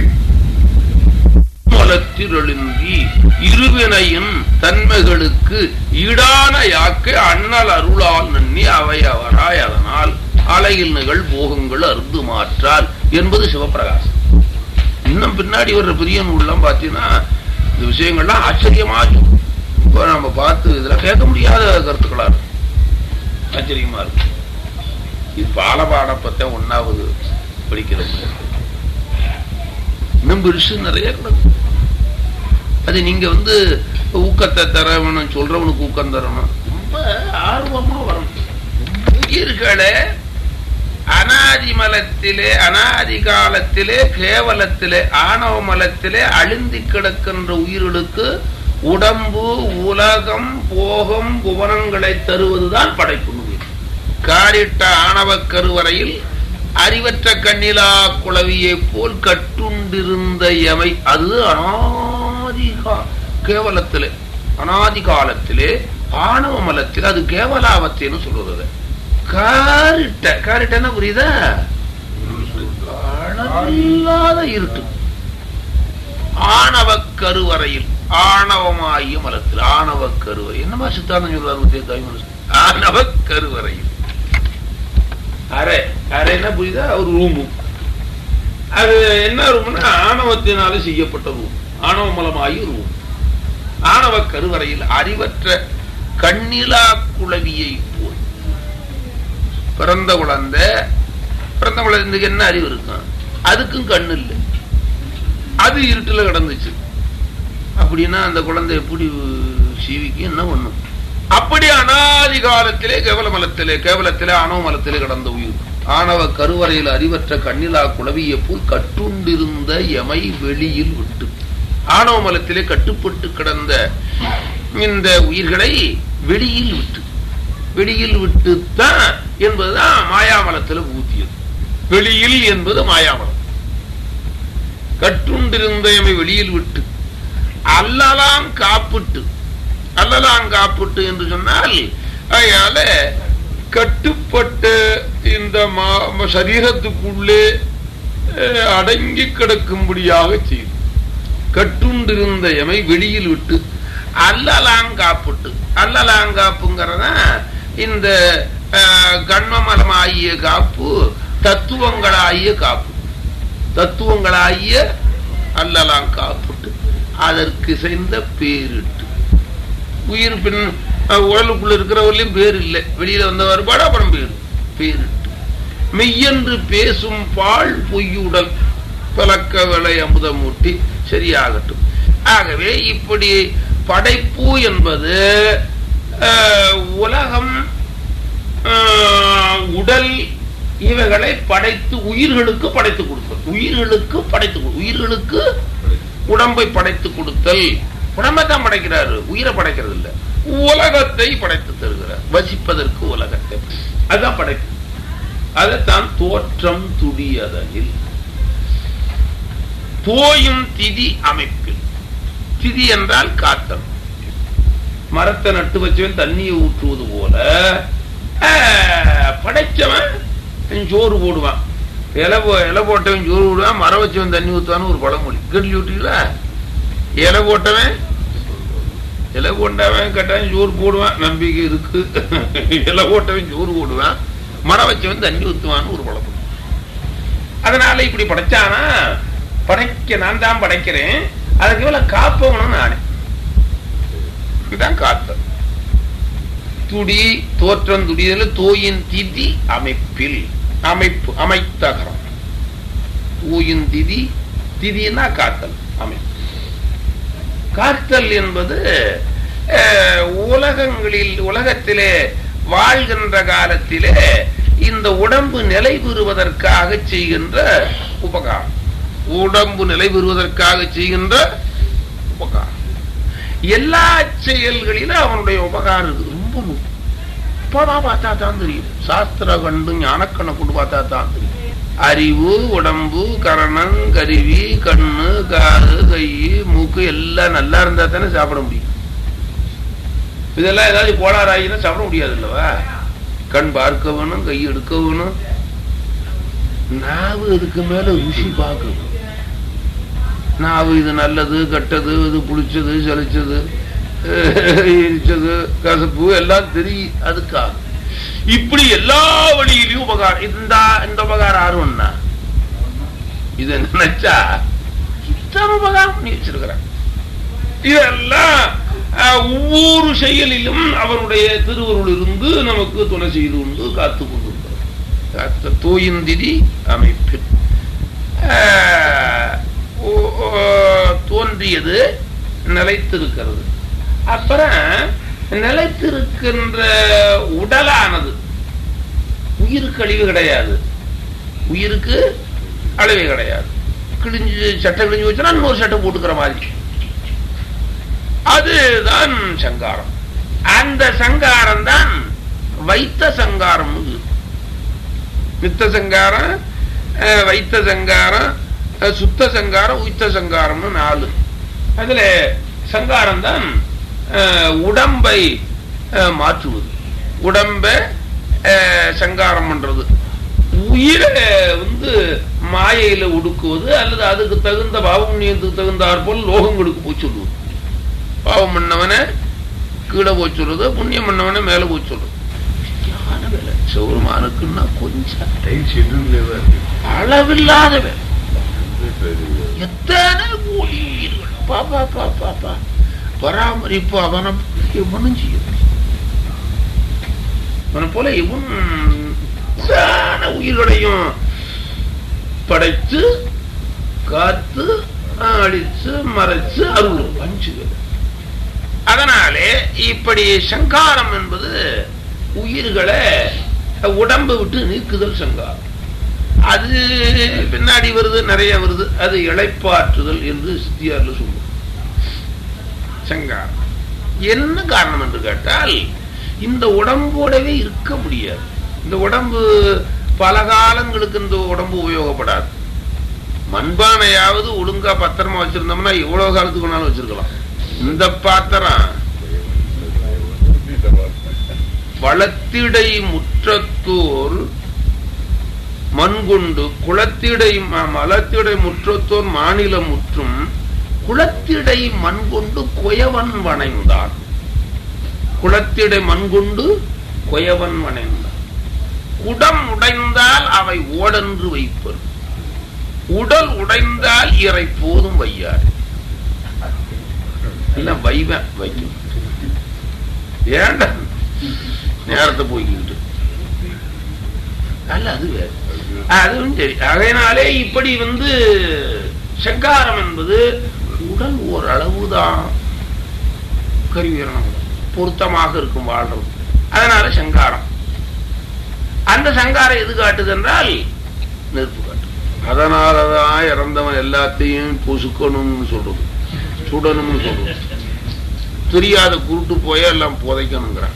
மலத்திரொழுந்தி இருவினையின் தன்மைகளுக்கு ஈடான யாக்க அண்ணல் அருளால் நன்னி அவை அவராய் அதனால் அலையில் நிகழ் போகங்கள் அருந்து மாற்றால் என்பது சிவபிரகாசம் இன்னும் பின்னாடி வர்ற பெரிய நூல்லாம் பார்த்தீங்கன்னா இந்த விஷயங்கள்லாம் ஆச்சரியமா இருக்கும் இப்போ நம்ம பார்த்து இதுல கேட்க முடியாத கருத்துக்களா இருக்கும் ஆச்சரியமா இருக்கும் இது பாலபாட பத்த ஒன்னாவது படிக்கிறது இன்னும் பெருசு நிறைய கிடக்கும் அது நீங்க வந்து ஊக்கத்தை தரவனும் சொல்றவனுக்கு ஊக்கம் தரணும் ரொம்ப ஆர்வமா வரணும் உயிர்களை அனாதி மலத்திலே அனாதி காலத்திலே கேவலத்திலே ஆணவ மலத்திலே அழிந்து கிடக்கின்ற உயிர்களுக்கு உடம்பு உலகம் போகம் புவனங்களை தருவதுதான் படைப்பு நோய் காரிட்ட ஆணவ கருவறையில் அறிவற்ற கண்ணிலா குளவியை போல் கட்டுண்டிருந்த எமை அது அனாதி கா- கேவலத்திலே அனாதி காலத்திலே ஆணவ மலத்தில் அது கேவலாவத்தின்னு சொல்றது காரிட்ட காரிட்டன்னா புரியுதா அளவில்லாத இருட்டு ஆணவ கருவறையில் ஆணவமாகிய மலத்தில் ஆணவ கருவறை என்னமா சித்தாந்தம் சொல்றாரு உதய தாய் மனசு ஆணவ கருவறையில் அறை அறைன்னா புரியுதா ஒரு ரூமு அது என்ன ரூம்னா ஆணவத்தினால செய்யப்பட்ட ரூம் ஆணவ மலமாகிய ரூம் ஆணவ கருவறையில் அறிவற்ற கண்ணிலா குளவியை போல் பிறந்த குழந்தை பிறந்த குழந்தைக்கு என்ன அறிவு இருக்கும் அதுக்கும் கண்ணு இல்லை அது இருட்டுல கிடந்துச்சு அப்படின்னா அந்த குழந்தை எப்படி சீவிக்கு என்ன பண்ணும் அப்படி அனாதி காலத்திலே கேவல மலத்திலே கேவலத்திலே ஆணவ மலத்திலே கிடந்த உயிர் ஆணவ கருவறையில் அறிவற்ற கண்ணிலா குளவியை போல் கட்டுண்டிருந்த எமை வெளியில் விட்டு ஆணவ மலத்திலே கட்டுப்பட்டு கிடந்த இந்த உயிர்களை வெளியில் விட்டு வெளியில் விட்டுத்தான் என்பதுதான் மாயாமலத்தில் ஊத்தியது வெளியில் என்பது மாயாமலம் கட்டுண்டிருந்த எமை வெளியில் விட்டு அல்லலாம் காப்பிட்டு அல்லலாம் காப்பிட்டு என்று சொன்னால் அதனால கட்டுப்பட்ட இந்த மா- சரீரத்துக்குள்ளே அஹ், அடங்கி கிடக்கும்படியாக செய்யும் கட்டுண்டிருந்த எமை வெளியில் விட்டு அல்லலாங்காப்புட்டு அல்லலாங்காப்புங்கிறத இந்த அஹ், கண்மமலமாகிய காப்பு தத்துவங்களாகிய காப்பு தத்துவங்களாகிய அல்லலாம் காப்புட்டு அதற்கு செய்த பேரிட்டு உயிர் பின் அஹ், உடலுக்குள்ள இருக்கிறவர்களையும் பேர் இல்லை வெளியில வந்த வருபாடு அப்புறம் பேர் பேரிட்டு மெய்யென்று பேசும் பால் பொய்யுடல் பலக்க விலை அமுதமூட்டி சரியாகட்டும் ஆகவே இப்படி படைப்பு என்பது அஹ், உலகம் அஹ், உடல் இவைகளை படைத்து உயிர்களுக்கு படைத்து கொடுத்தல் உயிர்களுக்கு படைத்து கொடு- உயிர்களுக்கு உடம்பை படைத்து கொடுத்தல் உடம்பை தான் படைக்கிறாரு உயிரை படைக்கிறது இல்ல உலகத்தை படைத்து தருகிறார் வசிப்பதற்கு உலகத்தை அதுதான் படைப்பு அதைத்தான் தோற்றம் துடியதனில் தோயும் திதி அமைப்பில் திதி என்றால் காத்தல் மரத்தை நட்டு வச்சவன் தண்ணியை ஊற்றுவது போல ஆஹ், படைச்சவன் சோறு போடுவான் இலை போ- இலை போட்டவன் சோறு போடுவான் மரம் வச்சவன் தண்ணி ஊத்துவான்னு ஒரு பழமொழி கேட்டு விட்டீங்களா இலை போட்டவன் இலை போட்டவன் கட்டாயம் சோறு போடுவான் நம்பிக்கை இருக்கு இலை போட்டவன் சோறு போடுவான் மரம் வச்சவன் தண்ணி ஊத்துவான்னு ஒரு பழமொழி அதனால இப்படி படைச்சானா படைக்க நான் தான் படைக்கிறேன் அதுக்கு மேல காப்பவனும் நானே இதுதான் காத்தல் துடி தோற்றம் துடிதல் தோயின் திதி அமைப்பில் அமைப்பு அமைத்தகரம் தூயின் திதி திதினா காத்தல் அமைப்பு காத்தல் என்பது அஹ், உலகங்களில் உலகத்திலே வாழ்கின்ற காலத்திலே இந்த உடம்பு நிலை பெறுவதற்காக செய்கின்ற உபகாரம் உடம்பு நிலை பெறுவதற்காக செய்கின்ற உபகாரம் எல்லா செயல்களிலும் அவனுடைய உபகாரம் இருக்கு ரொம்ப முக்கியம் இப்பதான் பார்த்தா தான் தெரியும் சாஸ்திர கண்டு ஞானக்கண்ணை கொண்டு பார்த்தா தான் தெரியும் அறிவு உடம்பு கரணம் கருவி கண்ணு காது கை மூக்கு எல்லாம் நல்லா இருந்தா தானே சாப்பிட முடியும் இதெல்லாம் ஏதாவது கோளாறாயினா சாப்பிட முடியாது இல்லவா கண் பார்க்க வேணும் கை எடுக்க வேணும் நாவு இதுக்கு மேல ருசி பார்க்கணும் நாவு இது நல்லது கெட்டது இது புளிச்சது சலிச்சது எரிச்சது கசப்பு எல்லாம் தெரியும் அதுக்காக இப்படி எல்லா வழியிலையும் உபகாரம் இந்த இந்த உபகாரம் ஆர்வம்னா இத நினைச்சா இத்தனை உபகாரம் பண்ணி வச்சிருக்கிறான் இதெல்லாம் அஹ், ஒவ்வொரு செயலிலும் அவருடைய திருவருள் இருந்து நமக்கு துணை செய்து கொண்டு காத்து கொண்டிருக்கிறார் காத்த தோயிந்திரி அமைப்பில் அஹ், ஓ- ஓ- தோன்றியது நிலைத்திருக்கிறது அப்புறம் நிலைத்திருக்கின்ற உடலானது உயிர் கழிவு கிடையாது உயிருக்கு அளவே கிடையாது கிழிஞ்சு சட்டை கிழிஞ்சு வச்சுனா இன்னொரு சட்டை போட்டுக்கிற மாதிரி அதுதான் சங்காரம் அந்த சங்காரம் தான் வைத்த சங்காரம் நித்த சங்காரம் அஹ், வைத்த சங்காரம் அஹ், சுத்த சங்காரம் உய்த்த சங்காரம்னு நாலு அதுல சங்காரம் தான் அஹ், உடம்பை அஹ், மாற்றுவது உடம்பை அஹ், சங்காரம் பண்றது உயிரை வந்து மாயையில ஒடுக்குவது அல்லது அதுக்கு தகுந்த பாவமுண்ணியத்துக்கு தகுந்தாற் போல் லோகங்களுக்கு போய் சொல்லுவது பாவம் பண்ணவனை கீழே போய் சொல்றது புண்ணியம் பண்ணவனை மேல போய் சொல்றது சரியான வேலை சௌரமானுக்குன்னா கொஞ்சம் டைம் ஷெட்யூல்லே தான் இருக்கு அளவில்லாத வேலை சரி. எத்தனை கோடி உயிர்கள் பாப்பா பாப்பா பா பராமரிப்பு அவனை இவனும் செய்யும் அவனை போல இவன் எத்தனை உயிர்களையும் படைத்து காத்து அழித்து மறைச்சு அருள் அஞ்சு பேர் அதனாலே இப்படி சங்காரம் என்பது உயிர்களை உடம்பு விட்டு நீக்குதல் சங்காரம் அது பின்னாடி வருது நிறைய வருது அது இளைப்பாற்றுதல் என்று சித்தியார்ல சொல்லுவோம் சங்காரம் என்ன காரணம் என்று கேட்டால் இந்த உடம்போடவே இருக்க முடியாது இந்த உடம்பு பல காலங்களுக்கு இந்த உடம்பு உபயோகப்படாது மண்பானையாவது ஒழுங்கா பத்திரமா வச்சிருந்தோம்னா எவ்வளவு காலத்துக்கு வேணாலும் வச்சிருக்கலாம் இந்த பாத்திரம் வளத்திடை முற்றத்தோர் மண்கொண்டு குளத்திடை ம- மலத்திடை முற்றத்தோர் மாநில முற்றும் குளத்திடை மண்கொண்டு குயவன் வணைந்தான் குளத்திடை மண்கொண்டு குயவன் வணைந்தான் குடம் உடைந்தால் அவை ஓடென்று வைப்பர் உடல் உடைந்தால் இறை போதும் வையார் எல்லாம் வைவன் வைக்கும் ஏன்டா நேரத்தை போய்க்கிட்டு அல்ல அது வேறு அதுவும் சரி அதனாலே இப்படி வந்து சங்காரம் என்பது உடல் ஓரளவுதான் கருவீரணம் பொருத்தமாக இருக்கும் வாழ்றது அதனால சங்காரம் அந்த சங்காரம் எது காட்டுது என்றால் நெருப்பு காட்டு அதனாலதான் இறந்தவன் எல்லாத்தையும் பொசுக்கணும்னு சொல்றது சுடணும்னு சொல்றது தெரியாத குருட்டு போய் எல்லாம் புதைக்கணுங்கிறான்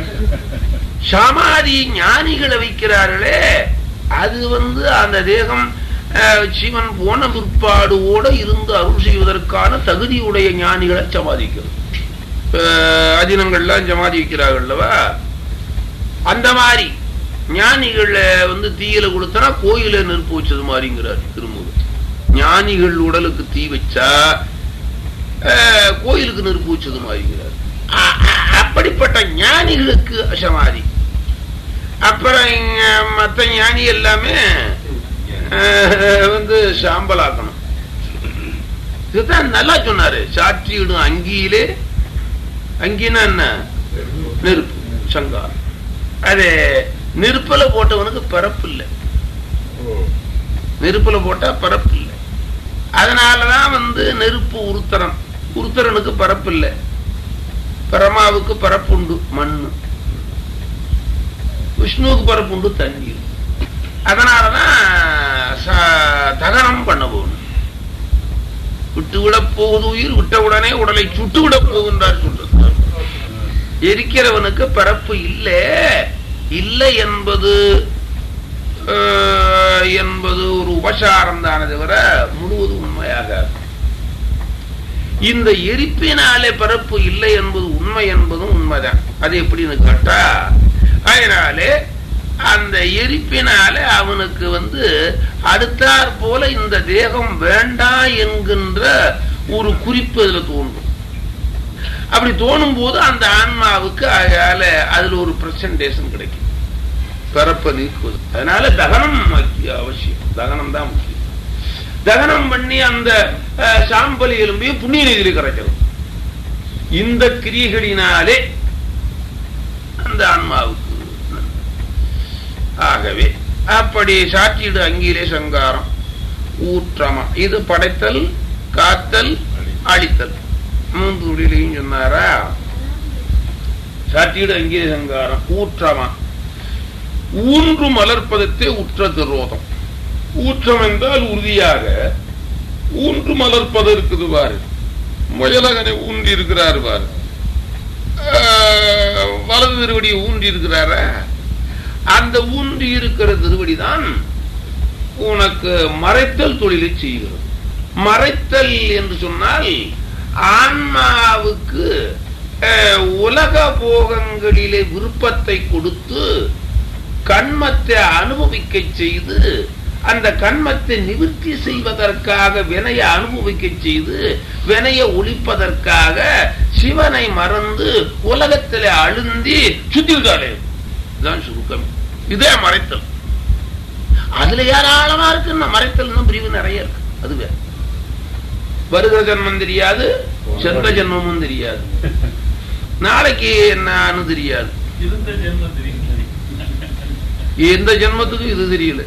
சமாதி ஞானிகளை வைக்கிறார்களே அது வந்து அந்த தேகம் அஹ், சிவன் போன பிற்பாடுவோட இருந்து அருள் செய்வதற்கான தகுதியுடைய ஞானிகளை சமாதிக்கிறது அஹ், அஜினங்கள்லாம் சமாதி வைக்கிறார்கள்லவா அந்த மாதிரி ஞானிகளை வந்து தீயில கொடுத்தனா கோயில நெருப்பு வச்சது மாதிரிங்கிறார் திருமூர் ஞானிகள் உடலுக்கு தீ வச்சா அஹ், கோயிலுக்கு நெருப்பு வச்சது மாதிரிங்கிறார் அ- அ- அப்படிப்பட்ட ஞானிகளுக்கு சமாதி அப்புறம் இங்க மத்த ஞானி எல்லாமே அஹ், வந்து சாம்பலாக்கணும் இதுதான் நல்லா சொன்னாரு சாட்சியிடும் அங்கியிலே அங்கினா என்ன நெருப்பு சங்காரம் அது நெருப்புல போட்டவனுக்கு பிறப்பு இல்லை நெருப்புல போட்டா பிறப்பு இல்லை அதனாலதான் வந்து நெருப்பு உருத்தரம் உருத்தரனுக்கு பரப்பு இல்லை பரமாவுக்கு பரப்புண்டு மண்ணு விஷ்ணுவுக்கு பரப்புண்டு தண்ணீர் அதனாலதான் ச- தகனம் பண்ண போகணும் விட்டு விட போகுது உயிர் விட்ட உடனே உடலை சுட்டு விட போகின்றார் சொல்றது எரிக்கிறவனுக்கு பரப்பு இல்லை இல்லை என்பது அஹ், என்பது ஒரு உபசாரம் தானே தவிர முழுவதும் உண்மையாக இந்த எரிப்பினாலே பரப்பு இல்லை என்பது உண்மை என்பதும் உண்மைதான் அது எப்படின்னு கேட்டா அதனாலே அந்த எரிப்பினாலே அவனுக்கு வந்து அடுத்தாற் போல இந்த தேகம் வேண்டாம் என்கின்ற ஒரு குறிப்பு அதுல தோன்றும் அப்படி தோணும் போது அந்த ஆன்மாவுக்கு அதால அதுல ஒரு பிரசன்டேஷன் கிடைக்கும் பிறப்ப நீக்குவது அதனால தகனம் முக்கிய அவசியம் தகனம் தான் முக்கியம் தகனம் பண்ணி அந்த அஹ், சாம்பல் எலும்பையும் புண்ணிய நிதியில கரைக்கிறது இந்த கிரியைகளினாலே அந்த ஆன்மாவுக்கு நன்மை. ஆகவே அப்படி சாட்சியிடு அங்கீரே சங்காரம் ஊற்றமா இது படைத்தல் காத்தல் அழித்தல் மூன்று தொழிலையும் சொன்னாரா சாட்சியிடு அங்கீரே சங்காரம் ஊற்றமா ஊன்று மலர்ப்பதத்தே உற்ற திரோதம் ஊற்றம் என்றால் உறுதியாக ஊன்று மலர்ப்பது இருக்குது பாரு முயலகனை ஊன்றி இருக்கிறார் பாரு ஆஹ், வலது திருவடியை ஊன்றி இருக்கிறாரா அந்த ஊன்றி இருக்கிற திருவடிதான் உனக்கு மறைத்தல் தொழிலை செய்கிறது மறைத்தல் என்று சொன்னால் ஆன்மாவுக்கு அஹ், உலக போகங்களிலே விருப்பத்தை கொடுத்து கண்மத்தை அனுபவிக்க செய்து அந்த கண்மத்தை நிவர்த்தி செய்வதற்காக வினைய அனுபவிக்க செய்து வினைய ஒழிப்பதற்காக சிவனை மறந்து உலகத்திலே அழுந்தி சுத்திவிட்டாலே இதுதான் சுருக்கம் இதே மறைத்தல் அதுல ஏராளமா இருக்குன்னா மறைத்தல் பிரிவு நிறைய இருக்கு அதுவே வருகிற ஜென்மம் தெரியாது சென்ற ஜென்மமும் தெரியாது நாளைக்கு என்னன்னு தெரியாது இருந்த ஜென்மம் தெரியும் எந்த ஜென்மத்துக்கும் இது தெரியல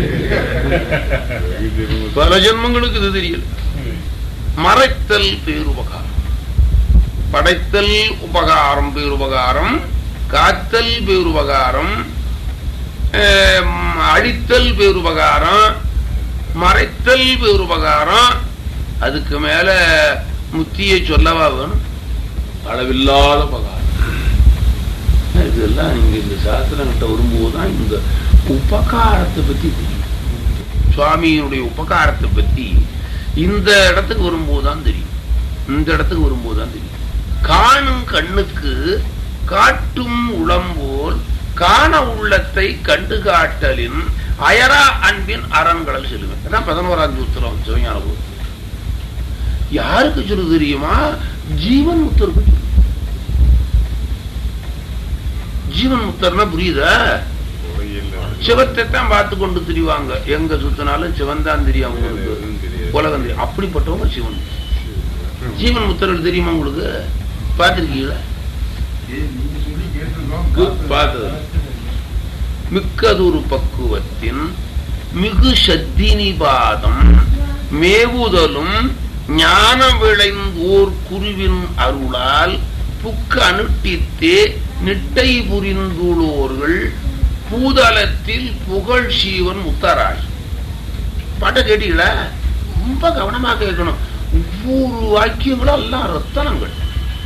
பல ஜென்மங்களுக்கு இது தெரியல மறைத்தல் பேருபகாரம் படைத்தல் உபகாரம் பேருபகாரம் காத்தல் பேருபகாரம் ஆம், அழித்தல் பேருபகாரம் மறைத்தல் பேருபகாரம் அதுக்கு மேல முத்தியை சொல்லவா வேணும் அளவில்லாத உபகாரம் இதெல்லாம் நீங்க இந்த சாஸ்திரங்கிட்ட வரும்போதுதான் இந்த உபகாரத்தை பத்தி தெரியும் சுவாமியினுடைய உபகாரத்தை பத்தி இந்த இடத்துக்கு வரும்போதுதான் தெரியும் இந்த இடத்துக்கு வரும்போதுதான் தெரியும் காணும் கண்ணுக்கு காட்டும் உளம்போல் காண உள்ளத்தை கண்டு காட்டலின் அயரா அன்பின் அரண்களல் செல்லுவேன் அதான் பதினோராம் சூத்திரம் சிவஞான போது யாருக்கு சொல்லு தெரியுமா ஜீவன் முத்தருக்கு சொல்லு. ஜீவன் முத்தர்னா புரியுதா சிவத்தை தான் பார்த்து கொண்டு திரிவாங்க எங்க சுத்தினாலும் சிவன் தான் தெரியும் அவங்களுக்கு உலகம் தெரியும் அப்படிப்பட்டவங்க சிவன் ஜீவன் முத்தர்கள் தெரியுமா உங்களுக்கு பார்த்திருக்கீங்களா நீங்க சொல்லி கேட்டிருக்கோம் பார்த்தது மிக்கதொரு பக்குவத்தின் மிகு சத்தினிபாதம் மேவுதலும் ஞான விளைந்தோர் குருவின் அருளால் புக்க அனுட்டித்தே நிட்டை புரிந்துள்ளோர்கள் பூதலத்தில் புகழ் சீவன் முத்தராய் பாட்டை கேட்டீங்களா ரொம்ப கவனமா கேட்கணும் ஒவ்வொரு வாக்கியங்களும் எல்லாம் ரத்தனங்கள்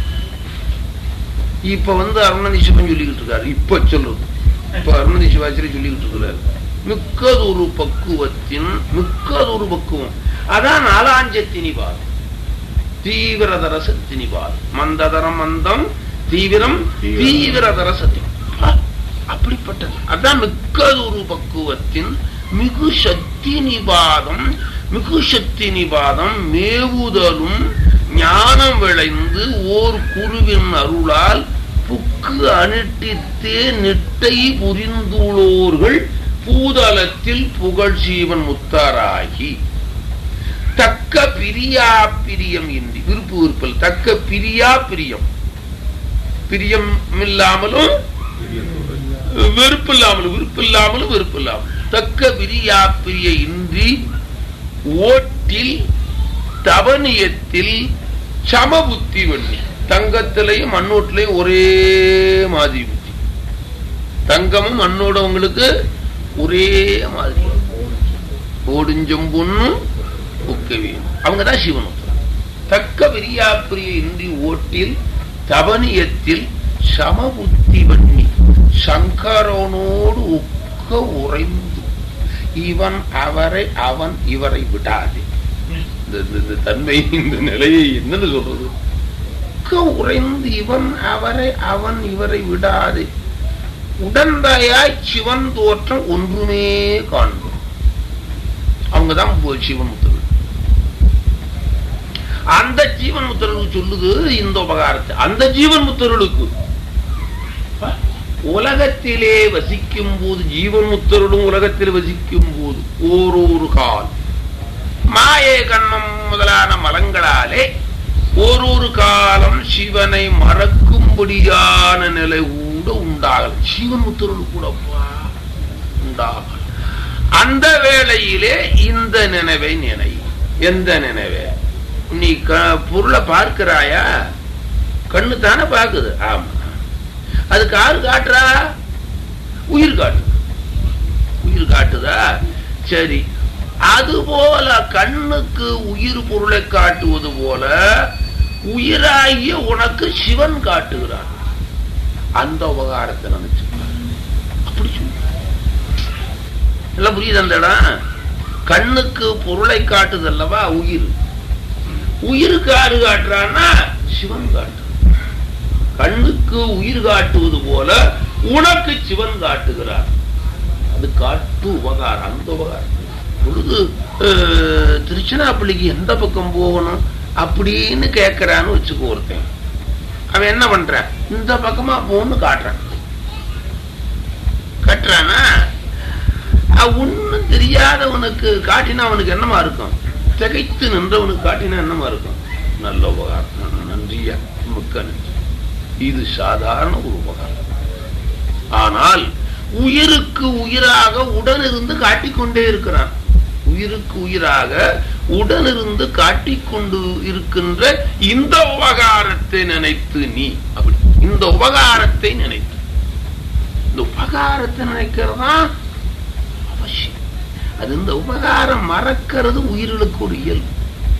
இப்ப வந்து அருணதி சிவன் சொல்லிக்கிட்டு இருக்காரு இப்ப சொல்லுது இப்ப அருணதி சிவாச்சரி சொல்லிக்கிட்டு இருக்கிறாரு மிக்கதொரு பக்குவத்தின் மிக்கதொரு பக்குவம் அதான் நாலாஞ்சத்தினிபாதம் தீவிரதர சத்தினிபாதம் மந்ததரம் மந்தம் தீவிரம் தீவிரதர சத்தி அப்படிப்பட்டது அதான் மிக்கதொரு பக்குவத்தின் மிகு சக்தி நிபாதம் மிகு சக்தி நிபாதம் மேவுதலும் ஞானம் விளைந்து ஓர் குருவின் அருளால் புக்கு அனுட்டித்தே நிட்டை புரிந்துள்ளோர்கள் பூதலத்தில் புகழ் சீவன் முத்தாராகி தக்க பிரியா பிரியம் இன்றி விருப்பு விருப்பல் தக்க பிரியா பிரியம் பிரியம் இல்லாமலும் வெறுப்பு இல்லாமலும் விருப்பு இல்லாமலும் வெறுப்பு இல்லாமலும் தக்க பிரியா பிரிய இன்றி ஓட்டில் தவனியத்தில் சமபுத்தி வண்ணி தங்கத்திலையும் மண்ணோட்டிலையும் ஒரே மாதிரி புத்தி தங்கமும் மண்ணோட உங்களுக்கு ஒரே மாதிரி ஓடுஞ்சம் பொண்ணும் ஒக்கவியும் அவங்கதான் சிவன் தக்க பிரியாப்பிரிய இன்றி ஓட்டில் தவனியத்தில் சமபுத்தி வண்ணி சங்கரனோடு ஒக்க உறைந்து இவன் அவரை அவன் இவரை விடாதே இந்த இந்த- இந்த தன்மை இந்த நிலையை என்னன்னு சொல்றது ஒக்க உறைந்து இவன் அவரை அவன் இவரை விடாதே உடந்தையாய் சிவன் தோற்றம் ஒன்றுமே காண்போம் அவங்கதான் போ- சிவன் முத்தர்கள் அந்த ஜீவன் முத்தர்களுக்கு சொல்லுது இந்த உபகாரத்தை அந்த ஜீவன் முத்தர்களுக்கு உலகத்திலே வசிக்கும் போது ஜீவன் முத்தருடும் உலகத்தில் வசிக்கும் போது ஓரொரு கால் மாயை கண்ணம் முதலான மலங்களாலே ஓரொரு காலம் சிவனை மறக்கும்படியான நிலை கூட உண்டாகலாம் ஜீவன் முத்தருள் கூடப்பா உண்டாகலாம் அந்த வேளையிலே இந்த நினைவை நினை எந்த நினைவே நீ க- பொருளை பார்க்கிறாயா கண்ணு தானே பார்க்குது ஆமா அதுக்கு யாரு காட்டுறா உயிர் காட்டு உயிர் காட்டுதா சரி அதுபோல கண்ணுக்கு உயிர் பொருளை காட்டுவது போல உயிராகிய உனக்கு சிவன் காட்டுகிறான் அந்த உபகாரத்தை நினைச்சு பாரு. அப்படி சொல்லு எல்லாம் புரியுது அந்த இடம் கண்ணுக்கு பொருளை காட்டுதல்லவா உயிர் உயிருக்கு யாரு காட்டுறான்னா சிவன் காட்டு கண்ணுக்கு உயிர் காட்டுவது போல உனக்கு சிவன் காட்டுகிறார் அது காட்டு உபகாரம் அந்த உபகாரம் பொழுது அஹ், திருச்சிராப்பள்ளிக்கு எந்த பக்கம் போகணும் அப்படின்னு கேட்கறான்னு வச்சுக்கோ ஒருத்தன் அவன் என்ன பண்றான் இந்த பக்கமா போகணும்னு காட்டுறான் கட்டுறானா ஒன்னும் தெரியாதவனுக்கு காட்டினா அவனுக்கு என்னமா இருக்கும் திகைத்து நின்றவனுக்கு காட்டினா என்னமா இருக்கும் நல்ல உபகாரம் நன்றியா மிக்க நன்றி இது சாதாரண ஒரு உபகாரம் ஆனால் உயிருக்கு உயிராக உடனிருந்து காட்டிக்கொண்டே இருக்கிறான் உயிருக்கு உயிராக உடனிருந்து காட்டிக்கொண்டு இருக்கின்ற இந்த உபகாரத்தை நினைத்து நீ அப்படி இந்த உபகாரத்தை நினைத்து இந்த உபகாரத்தை நினைக்கிறதா அவசியம் அது இந்த உபகாரம் மறக்கிறது உயிர்களுக்கு ஒரு இயல்பு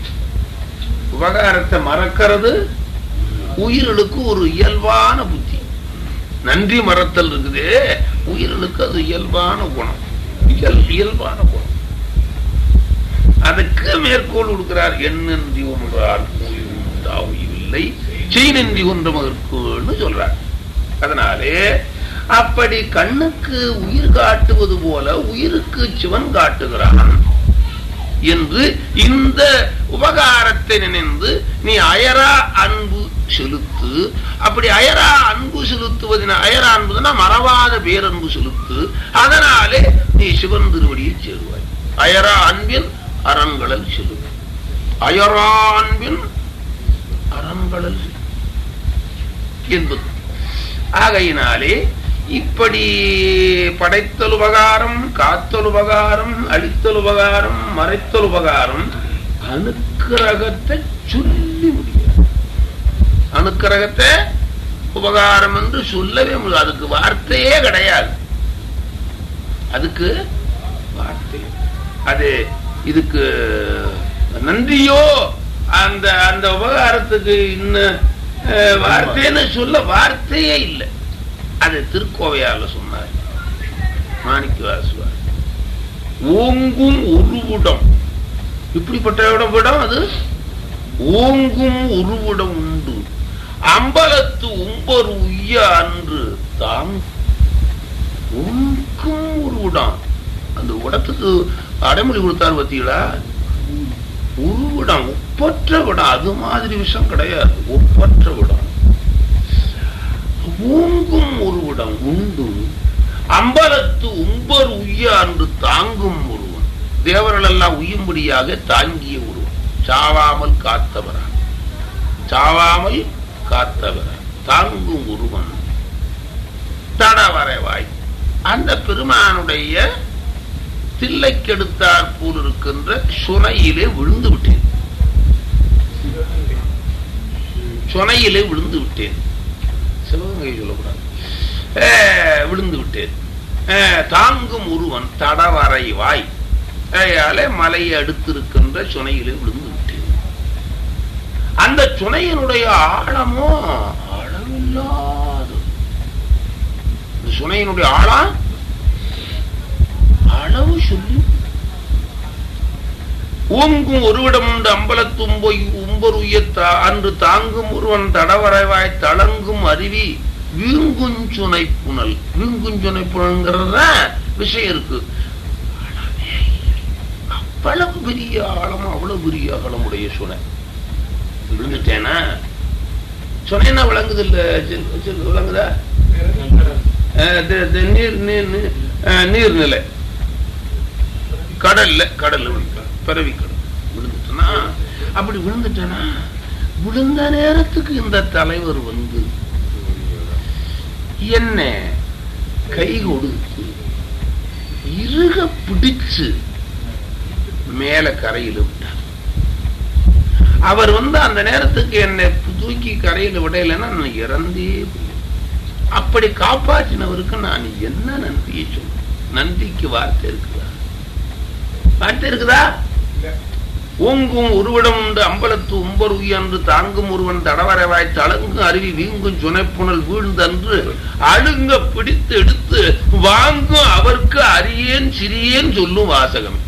உபகாரத்தை மறக்கிறது உயிர்களுக்கு ஒரு இயல்பான புத்தி நன்றி மறத்தல் இருக்குது உயிர்களுக்கு அது இயல்பான குணம் இயல் இயல்பான குணம் அதுக்கு மேற்கோள் கொடுக்கிறார் எண்ணன்றி ஒன்றால் உயிரில்லை செய் நன்றி ஒன்று மகற்குன்னு சொல்றார் அதனாலே அப்படி கண்ணுக்கு உயிர் காட்டுவது போல உயிருக்கு சிவன் காட்டுகிறான் என்று இந்த உபகாரத்தை நினைந்து நீ அயரா அன்பு செலுத்து அப்படி அயரா அன்பு செலுத்துவதின அயரா அன்புனா மறவாத பேரன்பு செலுத்து அதனாலே நீ சிவன் திருவடியை சேருவாய் அயரா அன்பின் அரண்களல் செலுத்து அயரா அன்பின் அரண்களல் செலு. என்பது ஆகையினாலே இப்படி படைத்தல் உபகாரம் காத்தல் உபகாரம் அழித்தல் உபகாரம் மறைத்தல் உபகாரம் அனுக்கிரகத்தை சொல்லி முடியாது அனுக்கிரகத்தை உபகாரம் என்று சொல்லவே முடியாது அதுக்கு வார்த்தையே கிடையாது அதுக்கு வார்த்தை அது இதுக்கு நன்றியோ அந்த அந்த உபகாரத்துக்கு இன்னும் அஹ், வார்த்தைன்னு சொல்ல வார்த்தையே இல்லை அது திருக்கோவையால சொன்னார் மாணிக்க வாசுவார் ஓங்கும் உருவுடம் இப்படிப்பட்ட இடம் விடம் அது ஓங்கும் உருவுடம் உண்டு அம்பலத்து உம்பர் உய்ய அன்று தாம் ஓங்கும் உருவுடம் அந்த உடத்துக்கு அடைமொழி கொடுத்தார் பார்த்தீங்களா உருவிடம் ஒப்பற்ற விடம் அது மாதிரி விஷயம் கிடையாது ஒப்பற்ற விடம் ஓங்கும் ஒருவிடம் உண்டு அம்பலத்து உம்பர் உய்ய அன்று தாங்கும் ஒருவன் தேவர்கள் எல்லாம் உய்யும்படியாக தாங்கிய ஒருவன் சாவாமல் காத்தவரா சாவாமல் காத்தவரா தாங்கும் ஒருவன் தடவரைவாய் அந்த பெருமானுடைய தில்லைக்கெடுத்தாற் போல் இருக்கின்ற சுனையிலே விழுந்து விட்டேன் சுனையிலே விழுந்து விட்டேன் சிவகங்கை சொல்லக்கூடாது அஹ், விழுந்து விட்டேன் அஹ், தாங்கும் ஒருவன் தடவரை வாய் அயாலே மலையை அடுத்திருக்கின்ற சுனையிலே விழுந்து விட்டேன் அந்த சுனையினுடைய ஆழமோ ஆழமில்லாது இந்த சுனையினுடைய ஆழம் அளவு சொல்லி ஓங்கும் ஒருவிடம் உண்டு அம்பலத்தும்பொய் உம்பர் உயத்தா அன்று தாங்கும் ஒருவன் தடவரைவாய் தளங்கும் அருவி வீங்குஞ்சுனை புனல் வீங்குஞ்சுனை புனல்ங்கிறத விஷயம் இருக்கு அளவே இல்லை. அவ்வளவு பெரிய ஆழம் அவ்வளவு பெரிய அகலமுடைய சுனை விழுந்துட்டேனா சுனைன்னா விளங்குது இல்ல செல்- செல் விளங்குதா அஹ் த- த- நீர் நீர் நீர், அஹ் நீர்நிலை கடல்ல கடல்ல விழுந்துட்டேன் பிறவி கடல் விழுந்துட்டேனா அப்படி விழுந்துட்டேனா விழுந்த நேரத்துக்கு இந்த தலைவர் வந்து என்ன கை கொடுத்து இருக பிடிச்சு மேல கரையில விட்டார் அவர் வந்து அந்த நேரத்துக்கு என்னை தூக்கி கரையில விடையிலன்னா நான் இறந்தே போயிருப்பேன். அப்படி காப்பாற்றினவருக்கு நான் என்ன நன்றியை சொல்றேன் நன்றிக்கு வார்த்தை இருக்குதா வார்த்தை இருக்குதா ஓங்கும் ஒருவிடம் உண்டு அம்பலத்து உம்பர் உயர்ந்து தாங்கும் ஒருவன் தடவரவாய் தளங்கும் அருவி வீங்கும் சுனைப்புணல் வீழ்ந்தன்று அழுங்க பிடித்து எடுத்து வாங்கும் அவர்க்கு அரியேன் சிறியேன் சொல்லும் வாசகம்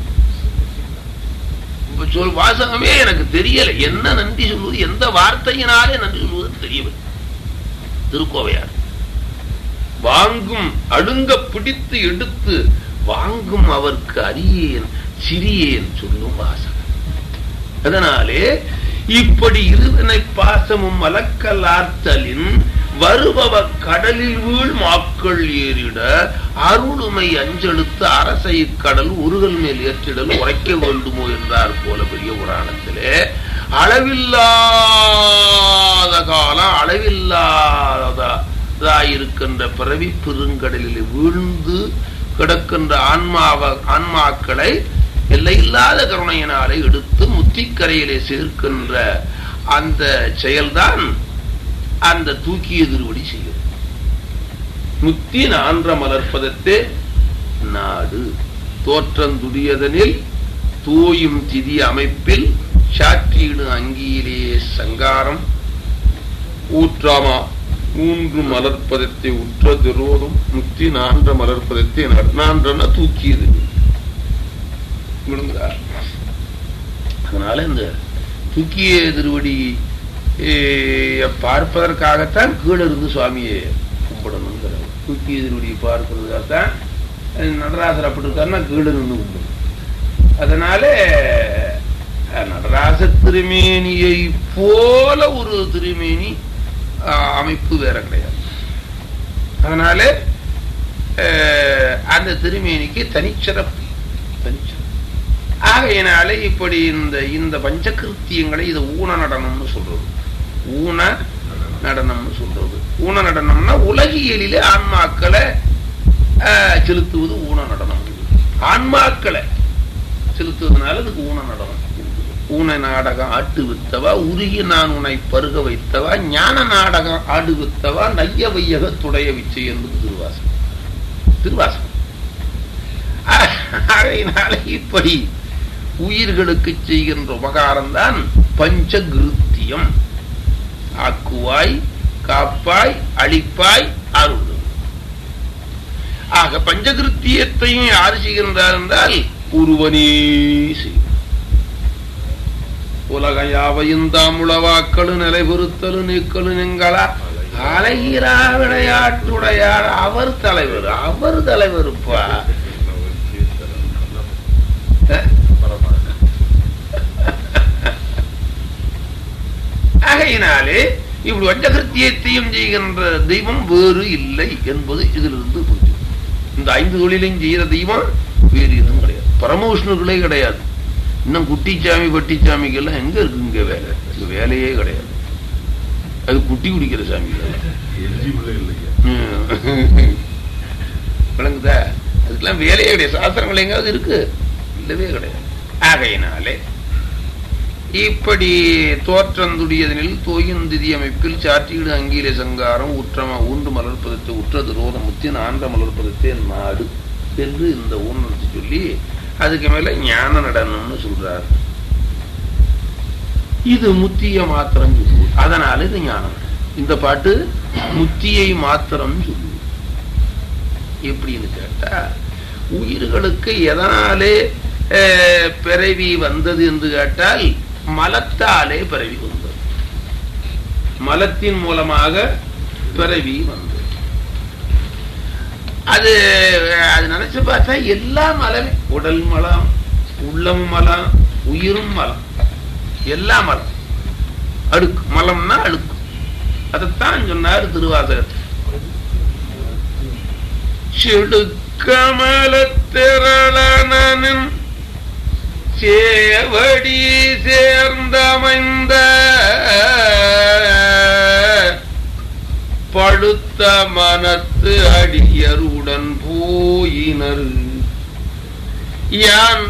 இப்ப சொல் வாசகமே எனக்கு தெரியல என்ன நன்றி சொல்வது எந்த வார்த்தையினாலே நன்றி சொல்வது தெரியவில்லை திருக்கோவையார் வாங்கும் அழுங்க பிடித்து எடுத்து வாங்கும் அவர்க்கு அரியேன் சிறியேன் சொல்லும் வாசகம் அதனாலே இப்படி இருவினை பாசமும் மலக்கல் ஆர்த்தலின் வருபவ கடலில் வீழ் மாக்கள் ஏறிட அருளுமை அஞ்செழுத்து அரசை கடல் உருகல் மேல் ஏற்றிடல் உரைக்க வேண்டுமோ என்றார் போல பெரிய புராணத்திலே அளவில்லாத காலம் அளவில்லாததாயிருக்கின்ற பிறவி பெருங்கடலில் வீழ்ந்து கிடக்கின்ற ஆன்மாவ ஆன்மாக்களை எல்லையில்லாத கருணையினாலே எடுத்து முத்திக்கரையிலே சேர்க்கின்ற அந்த செயல்தான் அந்த தூக்கிய திருவடி செய்யும் முத்தி நான்ற மலர்ப்பதத்தே நாடு தோற்றந்துடியதனில் தூயும் திதி அமைப்பில் சாற்றீடு அங்கியிலே சங்காரம் ஊற்றாமா மூன்று மலர்ப்பதத்தை உற்ற திரோதும் முத்தி நான்ற மலர்ப்பதத்தை நான்றன தூக்கியது விழுந்தா அதனால இந்த தூக்கிய திருவடி பார்ப்பதற்காகத்தான் கீழே இருந்து சுவாமியை கும்பிடணுங்கிற தூக்கிய திருவடியை பார்ப்பதற்காகத்தான் நடராசர் அப்படி இருக்காருன்னா கீழே நின்று கும்பிடணும் அதனால நடராச திருமேனியை போல ஒரு திருமேனி அமைப்பு வேற கிடையாது அதனால அந்த திருமேனிக்கு தனிச்சிறப்பு தனிச்சிறப்பு ஆகையினாலே இப்படி இந்த இந்த பஞ்சகிருத்தியங்களை இது ஊன நடனம்னு சொல்றது ஊன நடனம்னு சொல்றது ஊன நடனம்னா உலகியலிலே ஆன்மாக்களை செலுத்துவது ஊன நடனம் ஆன்மாக்களை செலுத்துவதனால அதுக்கு ஊன நடனம் ஊன நாடகம் ஆட்டு வித்தவா உருகி நான் உன்னை பருக வைத்தவா ஞான நாடகம் ஆடு வித்தவா நைய வையக துடைய விச்சை என்பது திருவாசம் திருவாசம் அதனால இப்படி உயிர்களுக்கு செய்கின்ற உபகாரம் தான் பஞ்சகிருத்தியம் ஆக்குவாய் காப்பாய் அழிப்பாய் அருள் ஆக பஞ்சகிருத்தியத்தையும் யார் செய்கின்றார் என்றால் ஒருவனே செய்யும் உலகம் யாவையும் தாமுளவாக்களு நிலை பொறுத்தலு நீக்கலு நீங்களா அழகிறா விளையாட்டுடையார் அவர் தலைவர் அவர் தலைவருப்பா ஆகையினாலே இப்படி வஞ்சகிருத்தியத்தையும் செய்கின்ற தெய்வம் வேறு இல்லை என்பது இதிலிருந்து புரிஞ்சு இந்த ஐந்து தொழிலையும் செய்கிற தெய்வம் வேறு எதுவும் கிடையாது பரமவிஷ்ணுகளே கிடையாது இன்னும் குட்டிச்சாமி பட்டிச்சாமிக்கெல்லாம் எங்க இருக்கு இங்க வேலை இங்க வேலையே கிடையாது அது குட்டி குடிக்கிற சாமி விளங்குதா அதுக்கெல்லாம் வேலையே கிடையாது சாஸ்திரங்கள் எங்காவது இருக்கு இல்லவே கிடையாது ஆகையினாலே இப்படி தோற்றந்துடியதனில் தோயுந்திதி அமைப்பில் சாற்றீடு அங்கீலே சங்காரம் உற்றமா ஊன்று மலர்ப்பதத்தை உற்றது ரோதமுத்தின் ஆண்ட மலர்ப்பதத்தை நாடு என்று இந்த ஊனத்தை சொல்லி அதுக்கு மேல ஞான நடனம்னு சொல்றார் இது முத்திய மாத்திரம் சொல்லுவது அதனால இது ஞானம் இந்த பாட்டு முத்தியை மாத்திரம் சொல்லுவது எப்படின்னு கேட்டா உயிர்களுக்கு எதனாலே பிறவி வந்தது என்று கேட்டால் மலத்தாலே பிறவி வந்தது மலத்தின் மூலமாக பிறவி வந்தது அது அது நினைச்சு பார்த்தா எல்லா மலமே உடல் மலம் உள்ளம் மலம் உயிரும் மலம் எல்லா மலம் அடுக்கு மலம்னா அழுக்கு அதைத்தான் சொன்னார் திருவாசகர் செடுக்கமலத்திரளனின் சேவடி சேர்ந்தமைந்த படுத்த மனத்து அடியருடன் போயினர் யான்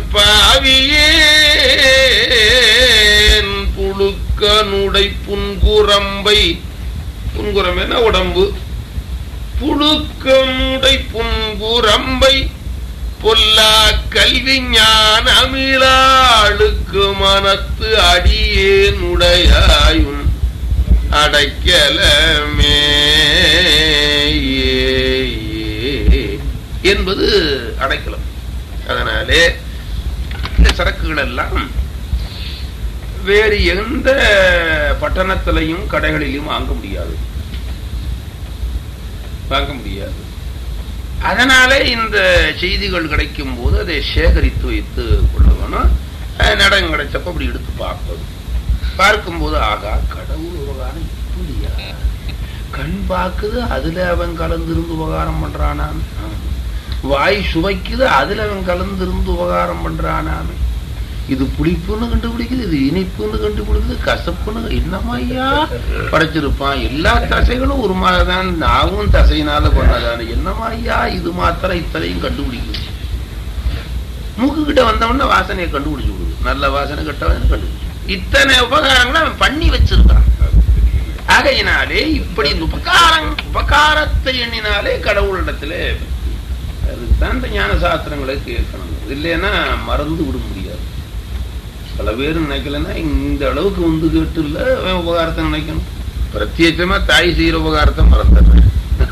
பாவியேன் புழுக்கனுடை புன்குரம்பை புன்குரம் என்ன உடம்பு புழுக்கனுடை புன்குரம்பை பொல்லா கல்வி ஞானமிழாளுக்கு மனத்து அடியேனுடையாயும் அடைக்கலமே என்பது அடைக்கலம் அதனாலே இந்த சரக்குகள் எல்லாம் வேறு எந்த பட்டணத்திலையும் கடைகளிலும் வாங்க முடியாது வாங்க முடியாது அதனாலே இந்த செய்திகள் கிடைக்கும் போது அதை சேகரித்து வைத்து கொள்ள வேணும் அஹ் நடம் கிடைச்சப்ப அப்படி எடுத்து பார்ப்பது பார்க்கும்போது ஆகா கடவுள் உபகாரம் இப்படியா கண் பார்க்குது அதுல அவன் கலந்திருந்து உபகாரம் பண்றானாம் வாய் சுவைக்குது அதுல அவன் கலந்திருந்து உபகாரம் பண்றானாமே இது புளிப்புன்னு கண்டுபிடிக்குது இது இனிப்புன்னு கண்டுபிடிக்குது கசப்புன்னு என்னமா ஐயா படைச்சிருப்பான் எல்லா தசைகளும் ஒரு மாதிரிதான் நாவும் தசையினால பண்ணதானே என்னமா ஐயா இது மாத்திரம் இத்தனையும் கண்டுபிடிக்குது மூக்கு கிட்ட வந்தவொடனே வாசனையை கண்டுபிடிச்சு விடுது நல்ல வாசனை கெட்டவன் கண்டுபிடிச்சு இத்தனை உபகாரங்களை அவன் பண்ணி வச்சிருக்கான் ஆகையினாலே இப்படி இந்த உபகாரம் உபகாரத்தை எண்ணினாலே கடவுளிடத்திலே அதுதான் இந்த ஞான சாஸ்திரங்களை கேட்கணும் இல்லைன்னா மறந்து விட முடியாது பல பேர் நினைக்கலன்னா இந்த அளவுக்கு வந்து கேட்டு இல்ல அவன் உபகாரத்தை நினைக்கணும் பிரத்யேகமா தாய் செய்யற உபகாரத்தை மறந்துடுறேன்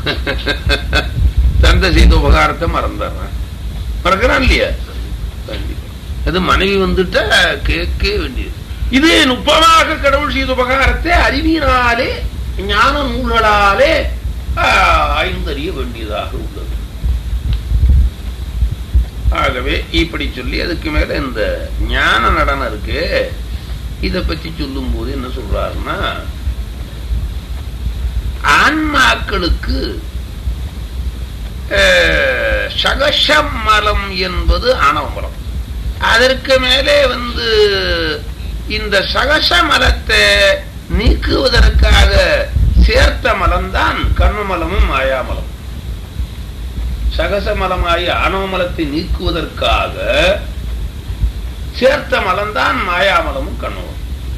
தந்தை செய்த உபகாரத்தை மறந்துடுறேன் மறக்கிறான் இல்லையா கண்டிப்பா அது மனைவி வந்துட்டா கேட்க வேண்டியது இது நுட்பமாக கடவுள் செய்த உபகாரத்தை அறிவினாலே ஞான நூல்களாலே ஆஹ், ஆய்ந்தறிய வேண்டியதாக உள்ளது ஆகவே இப்படி சொல்லி அதுக்கு மேல இந்த ஞான நடனம் இருக்கு இத பத்தி சொல்லும் போது என்ன சொல்றாருன்னா ஆன்மாக்களுக்கு அஹ், சகசம் மலம் என்பது ஆணவ மலம் அதற்கு மேலே வந்து இந்த சகச மலத்தை நீக்குவதற்காக சேர்த்த மலம்தான் கர்மமலமும் மாயாமலம் சகசமலமாகிய ஆணவமலத்தை நீக்குவதற்காக சேர்த்த மலம்தான் மாயாமலமும் கண்ணுவம்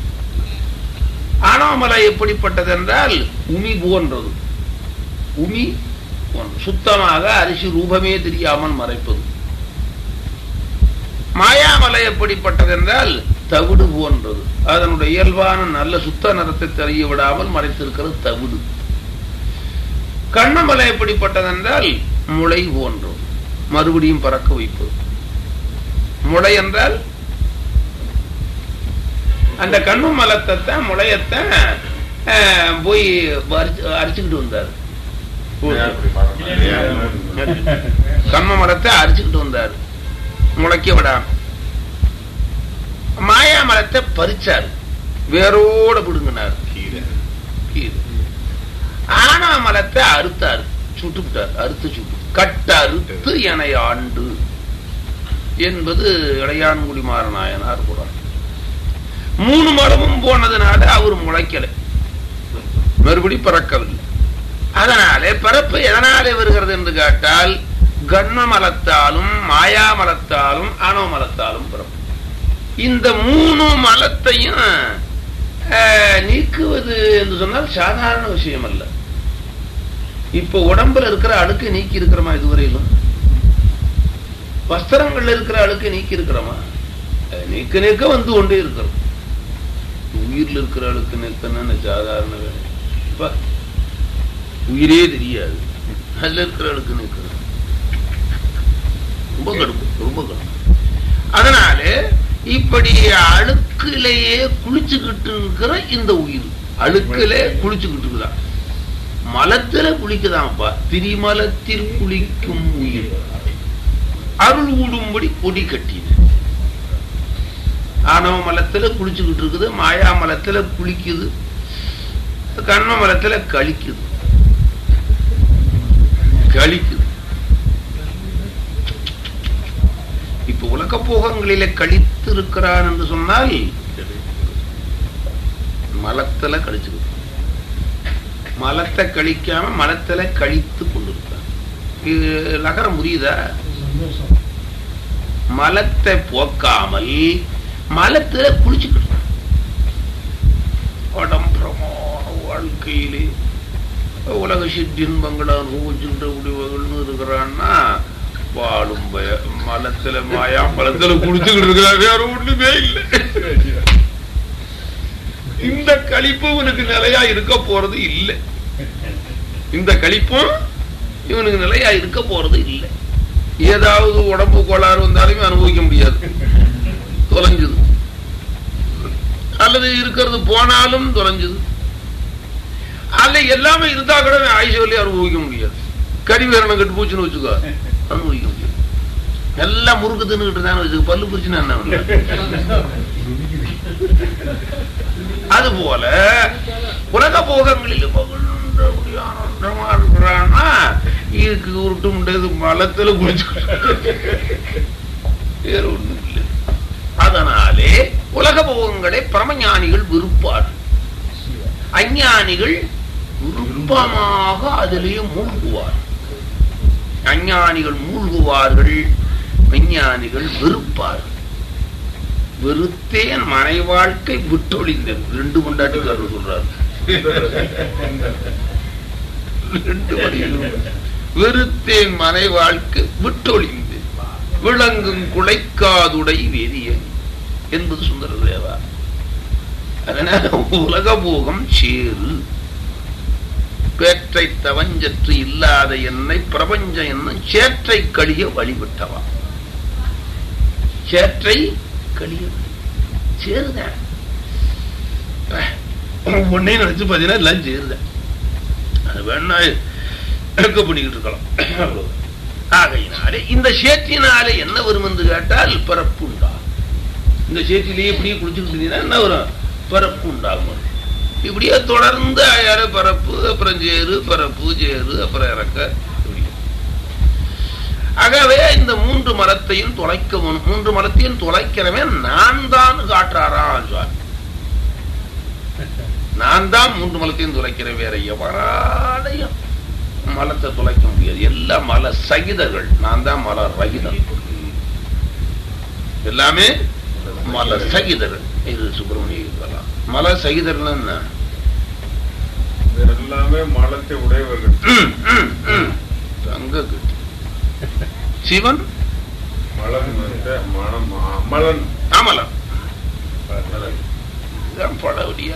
ஆணவமலை எப்படிப்பட்டது என்றால் உமி போன்றது உமி போன்றது. சுத்தமாக அரிசி ரூபமே தெரியாமல் மறைப்பது மாயாமலை எப்படிப்பட்டது என்றால் தவிடு போன்றது அதனுடைய இயல்பான நல்ல சுத்த நிறத்தை தெரிய விடாமல் மறைத்திருக்கிறது தவிடு கண்ணமலை எப்படிப்பட்டது என்றால் முளை போன்றது மறுபடியும் பறக்க வைப்பது முளை என்றால் அந்த கண்ணு மலத்தை முளையத்தான் அஹ், போய் அரிச்சு- அரிச்சுக்கிட்டு வந்தார் கம்ம மரத்தை அரிச்சுக்கிட்டு வந்தார் முளைக்க விடாம மாயா மரத்தை பறிச்சார் வேரோட பிடுங்கினார் கீரை கீழே ஆனா மலத்தை அறுத்தார் சுட்டுவிட்டார் அறுத்து சுட்டு கட்ட அறுத்து என ஆண்டு என்பது இளையான்குடி மாறநாயனார் கூறார் மூணு மரமும் போனதுனால அவர் முளைக்கல மறுபடி பிறக்கவில்லை அதனாலே பிறப்பு எதனாலே வருகிறது என்று கேட்டால் கர்ம மலத்தாலும் மாயா மலத்தாலும் ஆணவ மலத்தாலும் பிறப்பு இந்த மூணு மலத்தையும் அஹ், நீக்குவது என்று சொன்னால் சாதாரண விஷயம் அல்ல இப்ப உடம்புல இருக்கிற அழுக்கு நீக்கி இருக்கிறோமா இதுவரையிலும் வஸ்திரங்கள்ல இருக்கிற அழுக்கு நீக்கி இருக்கிறோமா அஹ், நீக்க நீக்க வந்து கொண்டே இருக்கிறோம் உயிர்ல இருக்கிற அழுக்கு நீக்கணும்னு சாதாரண வேலை அப்பா, உயிரே தெரியாது அதுல இருக்கிற அழுக்கு நீக்கிறது ரொம்ப கடுப்பு ரொம்ப கடுப்பு அதனால இப்படி அழுக்கிலேயே குளிச்சுக்கிட்டு இருக்கிற இந்த உயிர் அழுக்கிலே குளிச்சுக்கிட்டு இருக்குதா மலத்துல குளிக்குதாம்ப்பா திரிமலத்தில் குளிக்கும் உயிர் அருள் ஊடும்படி கொடி கட்டின ஆணவ மலத்துல குளிச்சுக்கிட்டு இருக்குது மாயா மலத்துல குளிக்குது கண்ம மலத்துல கழிக்குது கழிக்குது இப்ப உலக போகங்களிலே கழித்து இருக்கிறான் என்று சொன்னால் மலத்துல கழிச்சுக்கிட்டு மலத்தை கழிக்காம மலத்துல கழித்து கொண்டிருக்கான் இது நகரம் புரியுதா மலத்தை போக்காமல் மலத்துல குளிச்சுக்கிட்டு உடம்புறமான வாழ்க்கையிலே உலக சிற்றின்பங்களை அனுபவிச்சுட்டு முடிவுகள்னு இருக்கிறான்னா பாலும் பய- மலத்துல மாயா பழத்துல குடிச்சுக்கிட்டு இருக்கிறா வேற ஒண்ணுமே இல்லை இந்த கழிப்பு இவனுக்கு நிலையா இருக்க போறது இல்லை இந்த கழிப்பும் இவனுக்கு நிலையா இருக்க போறது இல்லை ஏதாவது உடம்பு கோளாறு வந்தாலுமே அனுபவிக்க முடியாது தொலைஞ்சது அல்லது இருக்கிறது போனாலும் தொலைஞ்சது அல்ல எல்லாமே இருந்தா கூட ஆயுஷ் சொல்லி அனுபவிக்க முடியாது கடிவேரணம் கட்டு போச்சுன்னு வச்சுக்கோ அனுபவிக்க முடியாது எல்லாம் முறுக்கு தின்னுகிட்டு தானே வச்சுக்கோ பல்லு பிரிச்சுன்னா என்ன பண்ண? அதுபோல உலக போகங்களில் மகிழ்ந்தபடி ஆனந்தமா இருக்கிறான்னா இதுக்கு உருட்டு முடியாது மலத்துல குளிச்சு வேற ஒண்ணும் இல்லை அதனாலே உலக போகங்களை பரமஞானிகள் விருப்பார்கள் அஞ்ஞானிகள் விருப்பமாக அதிலேயே மூழ்குவார் அஞ்ஞானிகள் மூழ்குவார்கள் விஞ்ஞானிகள் வெறுப்பார்கள் வெறுத்தேன் மனை வாழ்க்கை விட்டொழிந்தேன் ரெண்டு கொண்டாட்டுக்காரர் சொல்றாரு ரெண்டு வரியிலும் வெறுத்தேன் மனை வாழ்க்கை விட்டொழிந்தேன் விளங்கும் குலைக்காதுடை வேதியன் என்பது சுந்தர தேவா அதனால உலக போகம் சேரு பேற்றை தவஞ்சற்று இல்லாத என்னை பிரபஞ்சம் என்னும் சேற்றை கழிய வழிவிட்டவா சேற்றை கழிய சேருதான் ஒன்னே நினைச்சு பாத்தீங்கன்னா எல்லாம் சேருதான் அது வேணா எடுக்க பண்ணிக்கிட்டு இருக்கலாம் அவ்வளவுதான். ஆகையினாலே இந்த சேற்றினாலே என்ன வரும் என்று கேட்டால் பிறப்பு உண்டாகும் இந்த சேற்றிலேயே இப்படியே குளிச்சுக்கிட்டு இருந்தீங்கன்னா என்ன வரும் பிறப்பு உண்டாகும் இப்படியே தொடர்ந்து அயற பரப்பு அப்புறம் சேரு பரப்பு சேரு அப்புறம் இறக்க இப்படி. ஆகவே இந்த மூன்று மரத்தையும் தொலைக்க வேணும். மூன்று மரத்தையும் தொலைக்கிறவன் நான் தான் காட்டுறாராம் சுவாமி நான் தான் மூன்று மலத்தையும் துளைக்கிறேன் வேற எவராலையும் மலத்தை துளைக்க முடியாது எல்லாம் மல சகிதர்கள் நான் தான் மல ரகிதம் எல்லாமே மல சகிதர்கள் இது சுப்பிரமணிய இருக்கலாம் மல சகிதர்கள் என்ன எல்லாமே மலத்தை உடையவர்கள் ம், ம், ம். தங்க கட்டி சிவன் மலம் வந்து மனம் அமலன் அமலன் இதுதான் பழவடியா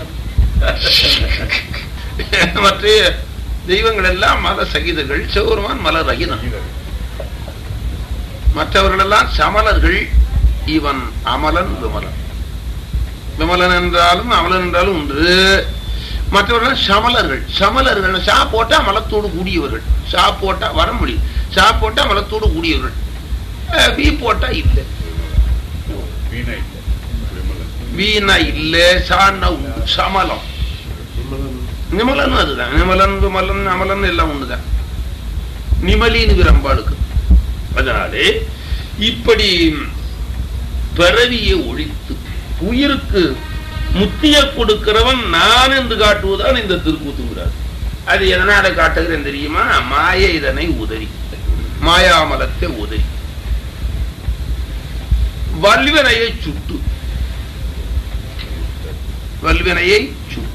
மற்ற தெய்வங்கள் எல்லாம் மல சகிதர்கள் சிவருமான் மல ரகிதம் மற்றவர்கள் எல்லாம் சமலர்கள் இவன் அமலன் விமலன் விமலன் என்றாலும் அமலன் என்றாலும் உண்டு மற்றவர்கள் சமலர்கள் சமலர்கள் சா போட்டா மலத்தோடு கூடியவர்கள் சா போட்டா வர முடியும் சா போட்டா மலத்தோடு கூடியவர்கள் அஹ், வி போட்டா இல்லை வீணை விமலன் வீணா இல்ல சான்னா உண்டு சமலம் நிமலனும் அதுதான் நிமலன் விமலன் அமலன் எல்லாம் ஒண்ணுதான் நிமலின்னு விரம்பாளுக்கு அதனாலே இப்படி பிறவியை ஒழித்து உயிருக்கு முத்திய கொடுக்கிறவன் நான் என்று காட்டுவதுதான் இந்த திருக்கூத்துங்கிறார் அது எதனால காட்டுகிறேன் தெரியுமா மாய இதனை உதறி மாயாமலத்தை உதறி வல்வினையை சுட்டு வல்வினையை சுட்டு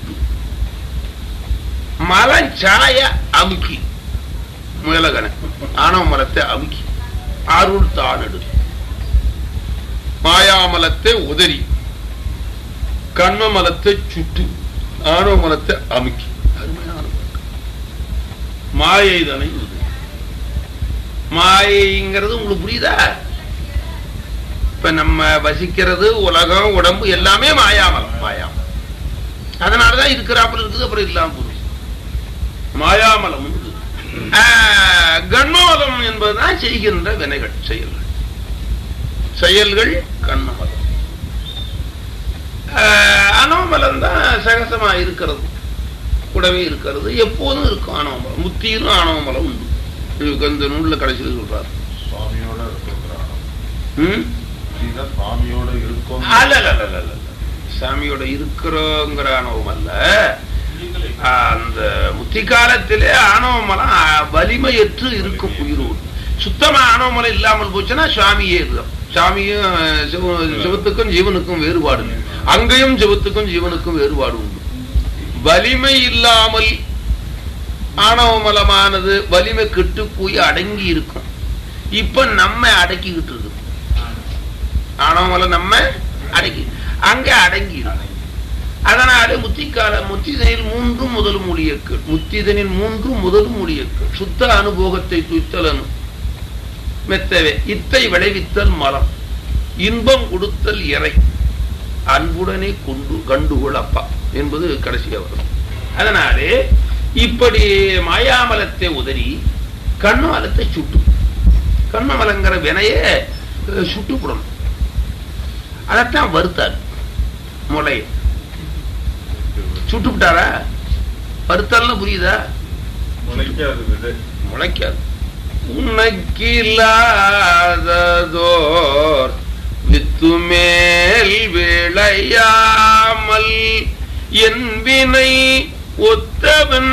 மலம் சாய அமுக்கி முயலகன ஆணவ மலத்தை அமுக்கி அருள் தானடு மாயாமலத்தை உதறி கண்ம மலத்தை சுட்டு ஆணவ மலத்தை அமுக்கி அருமையான வாக்கு. மாயை தானே உதறி மாயைங்கிறது உங்களுக்கு புரியுதா இப்ப நம்ம வசிக்கிறது உலகம் உடம்பு எல்லாமே மாயாமலம் மாயாமலம் அதனாலதான் இருக்கிறாப்புல இருக்குது அப்புறம் இல்லாம போகுது மாயாமலம் இருக்குது. ஆஹ், கண்மமலம் என்பதுதான் செய்கின்ற வினைகள் செயல்கள் செயல்கள் கண்மமலம் ஆஹ், அனோமலம் தான் சகசமா இருக்கிறது கூடவே இருக்கிறது எப்போதும் இருக்கும் ஆணவமலம் முத்தியிலும் ஆணவமலம் உண்டு இதுக்கு அந்த நூல்ல கடைசியில் சொல்றாரு சுவாமியோட இருக்கிறான் ம் இதுதான் சுவாமியோட இருக்கும் அல்ல அல்ல, அல்ல, அல்ல, அல்ல. சாமியோட இருக்கிறோங்கிற அனுபவம் அல்ல அந்த முத்தி காலத்திலே ஆணவமலம் வலிமையற்று இருக்கும் உயிரோடு சுத்தமா ஆணவமலம் இல்லாமல் போச்சுன்னா சுவாமியே இருக்கும் சாமியும் சிவ- சிவத்துக்கும் ஜீவனுக்கும் வேறுபாடு இல்லை. அங்கேயும் சிவத்துக்கும் ஜீவனுக்கும் வேறுபாடு உண்டு வலிமை இல்லாமல் ஆணவமலமானது வலிமை கெட்டு போய் அடங்கி இருக்கும் இப்ப நம்ம அடக்கிக்கிட்டு இருக்கு ஆனவங்கள நம்ம அடக்கி அங்க அடங்கி அதனால முத்திக்கால முத்திதனில் மூன்று முதல் மொழியக்கள் முத்திதனில் மூன்று முதல் மொழியக்கள் சுத்த அனுபோகத்தை துய்த்தலனு மெத்தவே இத்தை விளைவித்தல் மலம் இன்பம் கொடுத்தல் இறை அன்புடனே கொண்டு கண்டுகொள் அப்பா என்பது கடைசியா வரும் அதனாலே இப்படி மாயாமலத்தை உதறி கண்ணமலத்தை சுட்டு கண்ணமலங்கிற வினைய அஹ், சுட்டுப்படணும் அதைத்தான் வருத்தார் முளைய சுட்டு விட்டாரா வருத்தல்னு புரியுதா முளைக்காது விதை முளைக்காது உனக்கில்லாததோர் வித்துமேல் விளையாமல் என் வினை ஒத்தவன்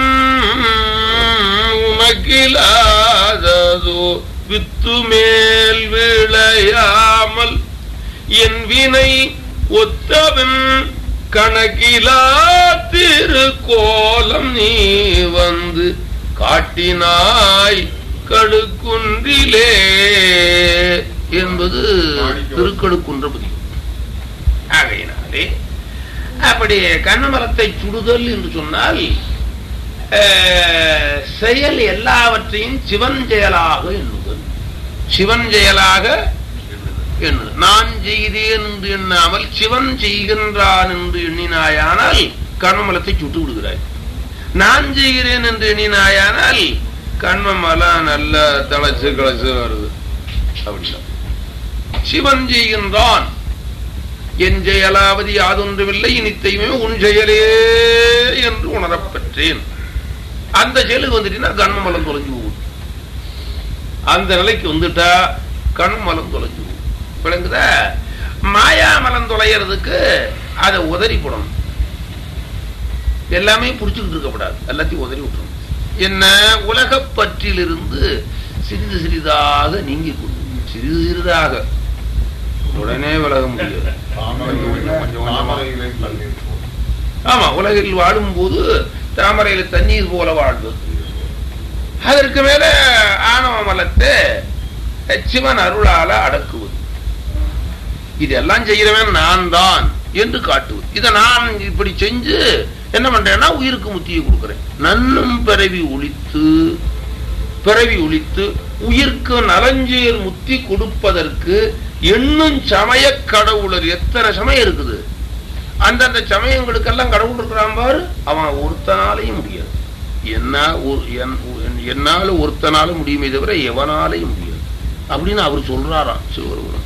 உனக்கில்லாததோ வித்துமேல் விளையாமல் என் வினை ஒத்தவன் கணக்கிலா திருக்கோலம் நீ வந்து காட்டினாய் கடுக்குன்றிலே என்பது திருக்கடுக்குன்ற பதிவு ஆகையினாலே அப்படி கண்ணமரத்தை சுடுதல் என்று சொன்னால் அஹ், செயல் எல்லாவற்றையும் சிவன் செயலாக எண்ணுதல் சிவன் செயலாக எண்ணு நான் செய்தேன் என்று எண்ணாமல் சிவன் செய்கின்றான் என்று எண்ணினாயானால் கர்மமலத்தை சுட்டு விடுகிறாய் நான் செய்கிறேன் என்று எண்ணினாயானால் கர்மமலம் நல்ல தளச்சு களைச்சு வருது அப்படின்னா சிவன் செய்கின்றான் என் செயலாவது யாதொன்றுமில்லை இனித்தையுமே உன் செயலே என்று உணரப் பெற்றேன் அந்த செயலுக்கு வந்துட்டீங்கன்னா கண்மமலம் தொலைஞ்சு போகும் அந்த நிலைக்கு வந்துட்டா கண்மலம் தொலைஞ்சு போகும் விளங்குதா மாயாமலம் தொலைகிறதுக்கு அதை உதறி போடணும் எல்லாமே புடிச்சுக்கிட்டு இருக்கக்கூடாது எல்லாத்தையும் உதறி விட்டுறணும் என்ன உலகப் பற்றிலிருந்து சிறிது சிறிதாக நீங்கி கொண்டு சிறிது சிறிதாக உடனே விலக முடியாது கொஞ்சம் கொஞ்சம் கொஞ்சம் கொஞ்சமா. தாமரையிலே தண்ணீர் போகும். ஆமா உலகில் வாழும்போது தாமரையில தண்ணீர் போல வாழ்வது அதற்கு மேல ஆணவ மலத்தை சிவன் அருளால அடக்குவது இதெல்லாம் செய்கிறவன் நான் தான் என்று காட்டுவது இதை நான் இப்படி செஞ்சு என்ன பண்றேன்னா உயிருக்கு முத்தியை கொடுக்கிறேன் நன்னும் பிறவி ஒழித்து பிறவி ஒழித்து உயிர்க்கு நலஞ்சேர் முத்தி கொடுப்பதற்கு எண்ணும் சமய கடவுளர் எத்தனை சமயம் இருக்குது அந்தந்த சமயங்களுக்கெல்லாம் கடவுள் இருக்கிறான் பாரு அவன் ஒருத்தனாலையும் முடியாது என்ன ஒரு- என்- என்னால ஒருத்தனால முடியுமே தவிர எவனாலையும் முடியாது அப்படின்னு அவர் சொல்றாராம் சிவருவன்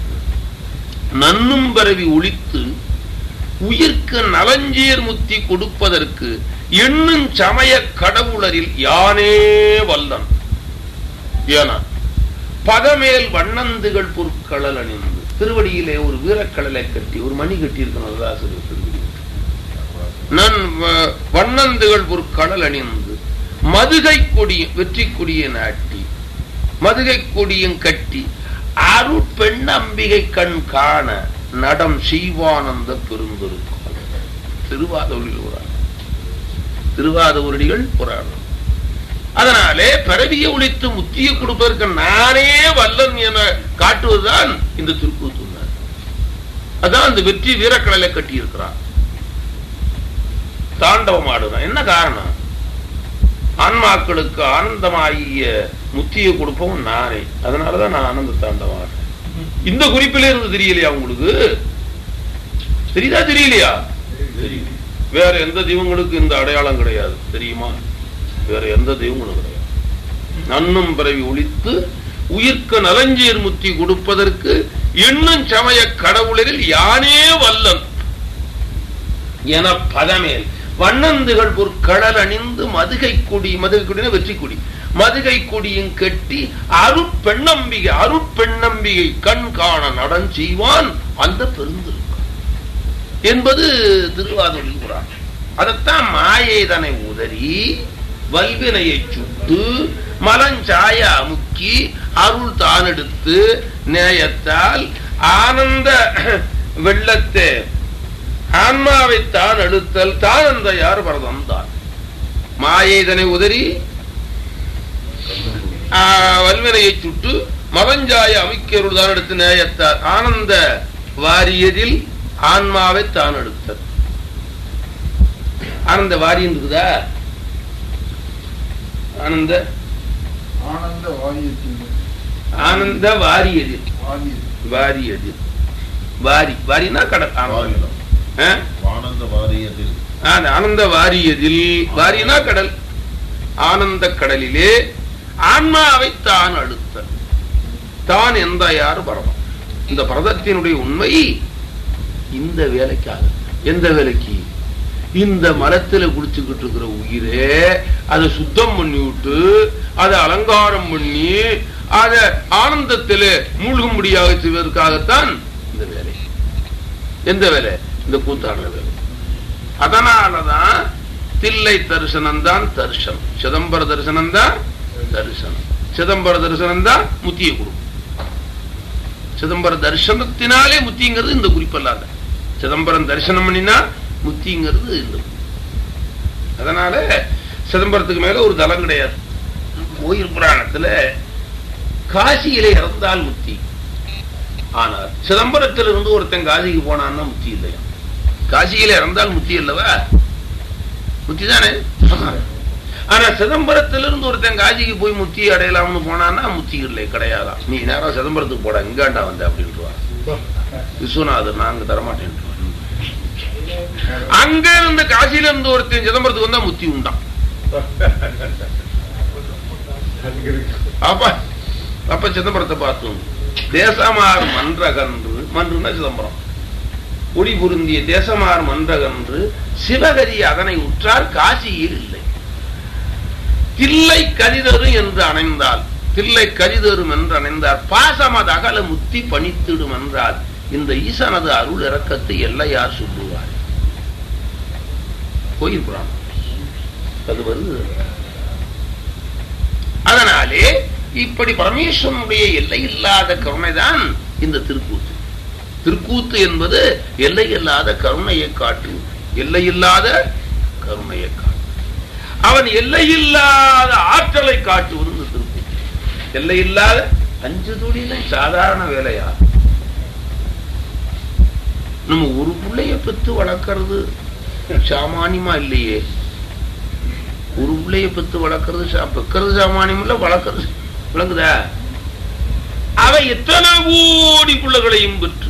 நன்னும் பரவி ஒழித்து உயிர்க்கு நலஞ்சீர் முத்தி கொடுப்பதற்கு எண்ணும் சமய கடவுளரில் யானே வல்லன் ஏனா பதமேல் வண்ணந்துகள் பொற்களல் அணிந்து திருவடியிலே ஒரு வீரக்கடலை கட்டி ஒரு மணி கட்டி இருக்கணும் ஆசிரியர் திருவடி நான் வ- வண்ணந்துகள் பொற்களல் அணிந்து மதுகை கொடியும் வெற்றி கொடியை நாட்டி மதுகை கொடியும் கட்டி அருட்பெண் அம்பிகை கண் காண நடம் செய்வானந்த பெருந்தொருக்கம் திருவாதூரில் ஒரு ஆள். திருவாதூரடிகள் ஒரு ஆள். அதனாலே பிறவியை ஒழித்து முத்தியை கொடுப்பதற்கு நானே வல்லன் என காட்டுவதுதான் இந்த திருக்கூத்துனார் அதான் அந்த வெற்றி வீரக்கடலை கட்டி இருக்கிறான் தாண்டவம் ஆடுறான் என்ன காரணம் ஆன்மாக்களுக்கு ஆனந்தமாகிய முத்தியை கொடுப்பவன் நானே அதனாலதான் நான் ஆனந்த தாண்டவம் ஆடுறேன் இந்த குறிப்பிலே இருந்து தெரியலையா உங்களுக்கு தெரியுதா தெரியலையா தெரியும் வேற எந்த தெய்வங்களுக்கு இந்த அடையாளம் கிடையாது தெரியுமா வேற எந்த தெய்வங்களும் கிடையாது நன்னும் பிறவி ஒழித்து உயிர்க்கு நலஞ்சீர் முத்தி கொடுப்பதற்கு எண்ணும் சமய கடவுளரில் யானே வல்லன் என பதமேல் வண்ணந்துகள் பொற்கடல் அணிந்து மதுகை கொடி மதுகை கொடினா வெற்றி கொடி மதுகை கொடியும் கட்டி அருட்பெண்ணம்பிகை அருட்பெண்ணம்பிகை கண் காண நடன் செய்வான் அந்த பெருந்திருக்கும் என்பது திருவாதூரில் குரான் அதைத்தான் மாயை தனை உதறி வல்வினையை சுட்டு மலஞ்சாய அமுக்கி அருள் தான் எடுத்து நேயத்தால் ஆனந்த வெள்ளத்தை ஆன்மாவை தான் எடுத்தல் தான் அந்த யார் பரதம் தான் மாயை இதனை உதறி ஆ, வல்வினையை சுட்டு மதஞ்சாய அமைக்கருள் தான் எடுத்து நேயத்தார் ஆனந்த வாரியதில் ஆன்மாவை தான் எடுத்தார் ஆனந்த வாரியம் இருக்குதா ஆனந்த ஆனந்த வாரியத்தில் ஆனந்த வாரியதில் வாரியத்தில் வாரியதில் வாரி வாரினா கடல் ஆனந்தம் வாரியம். ஆ? ஆனந்த வாரியத்தில் ஆ, ஆனந்த வாரியதில் வாரினா கடல் ஆனந்த கடலிலே ஆன்மாவை தான் அழுத்த தான் எந்த யார் பரதம் இந்த பரதத்தினுடைய உண்மை இந்த வேலைக்காக எந்த வேலைக்கு இந்த மரத்துல குடிச்சுக்கிட்டு இருக்கிற உயிரே அதை சுத்தம் பண்ணி விட்டு அதை அலங்காரம் பண்ணி அதை ஆனந்தத்திலே மூழ்கும்படியாக செய்வதற்காகத்தான் இந்த வேலை எந்த வேலை இந்த கூத்தாடுற வேலை அதனாலதான் தில்லை தரிசனம் தான் தரிசனம் சிதம்பர தரிசனம் தான் தரிசனம் சிதம்பர தரிசனம் தான் முத்தியை கொடுக்கும் சிதம்பர தரிசனத்தினாலே முத்திங்கிறது இந்த குறிப்பல்லாத சிதம்பரம் தரிசனம் பண்ணினா முத்திங்கிறது இந்த குறிப்பு. அதனால சிதம்பரத்துக்கு மேல ஒரு தலம் கிடையாது கோயில் புராணத்துல காசியிலே இறந்தால் முத்தி ஆனால் சிதம்பரத்தில் இருந்து ஒருத்தன் காசிக்கு போனான்னா முத்தி இல்லையா காசியில இறந்தால் முத்தி இல்லவா முத்தி தானே ஆனா சிதம்பரத்திலிருந்து ஒருத்தன் காசிக்கு போய் முத்தி அடையலாம்னு போனான்னா முத்தி இல்லை கிடையாதான் நீ நேரம் சிதம்பரத்துக்கு போட எங்காண்டா வந்த அப்படின்ட்டுவா விஸ்வநாதர் நான் அங்க தரமாட்டேன் அங்க இருந்து காசியில இருந்து ஒருத்தன் சிதம்பரத்துக்கு வந்தா முத்தி உண்டான் அப்ப அப்ப சிதம்பரத்தை பார்த்தோம் தேசமார் மன்றகன்று மன்றுனா சிதம்பரம் ஒளி பொருந்திய தேசமார் மன்றகன்று சிவகதி அதனை உற்றார் காசியில் இல்லை தில்லை கதிதரு என்று அணைந்தால் தில்லை கதிதரும் என்று அணைந்தார் பாசமது அகல முத்தி பணித்திடும் என்றால் இந்த ஈசனது அருள் இறக்கத்தை எல்லையார் சொல்லுவார் கோயில் புராணம் அது வருது அதனாலே இப்படி பரமேஸ்வரனுடைய எல்லை இல்லாத கருணைதான் இந்த திருக்கூத்து திருக்கூத்து என்பது எல்லை இல்லாத கருணையை காட்டு எல்லை இல்லாத கருணையை காட்டு அவன் எல்லையில்லாத ஆற்றலை காட்டுவது இந்த திருக்கூத்து எல்லையில்லாத அஞ்சு தொழில சாதாரண வேலையா நம்ம ஒரு பிள்ளைய பெத்து வளர்க்கறது சாமானியமா இல்லையே ஒரு பிள்ளைய பெத்து வளர்க்கறது சா- பெக்கறது சாமானியம் இல்ல வளர்க்கறது விளங்குதா அவ எத்தனை கோடி பிள்ளைகளையும் பெற்று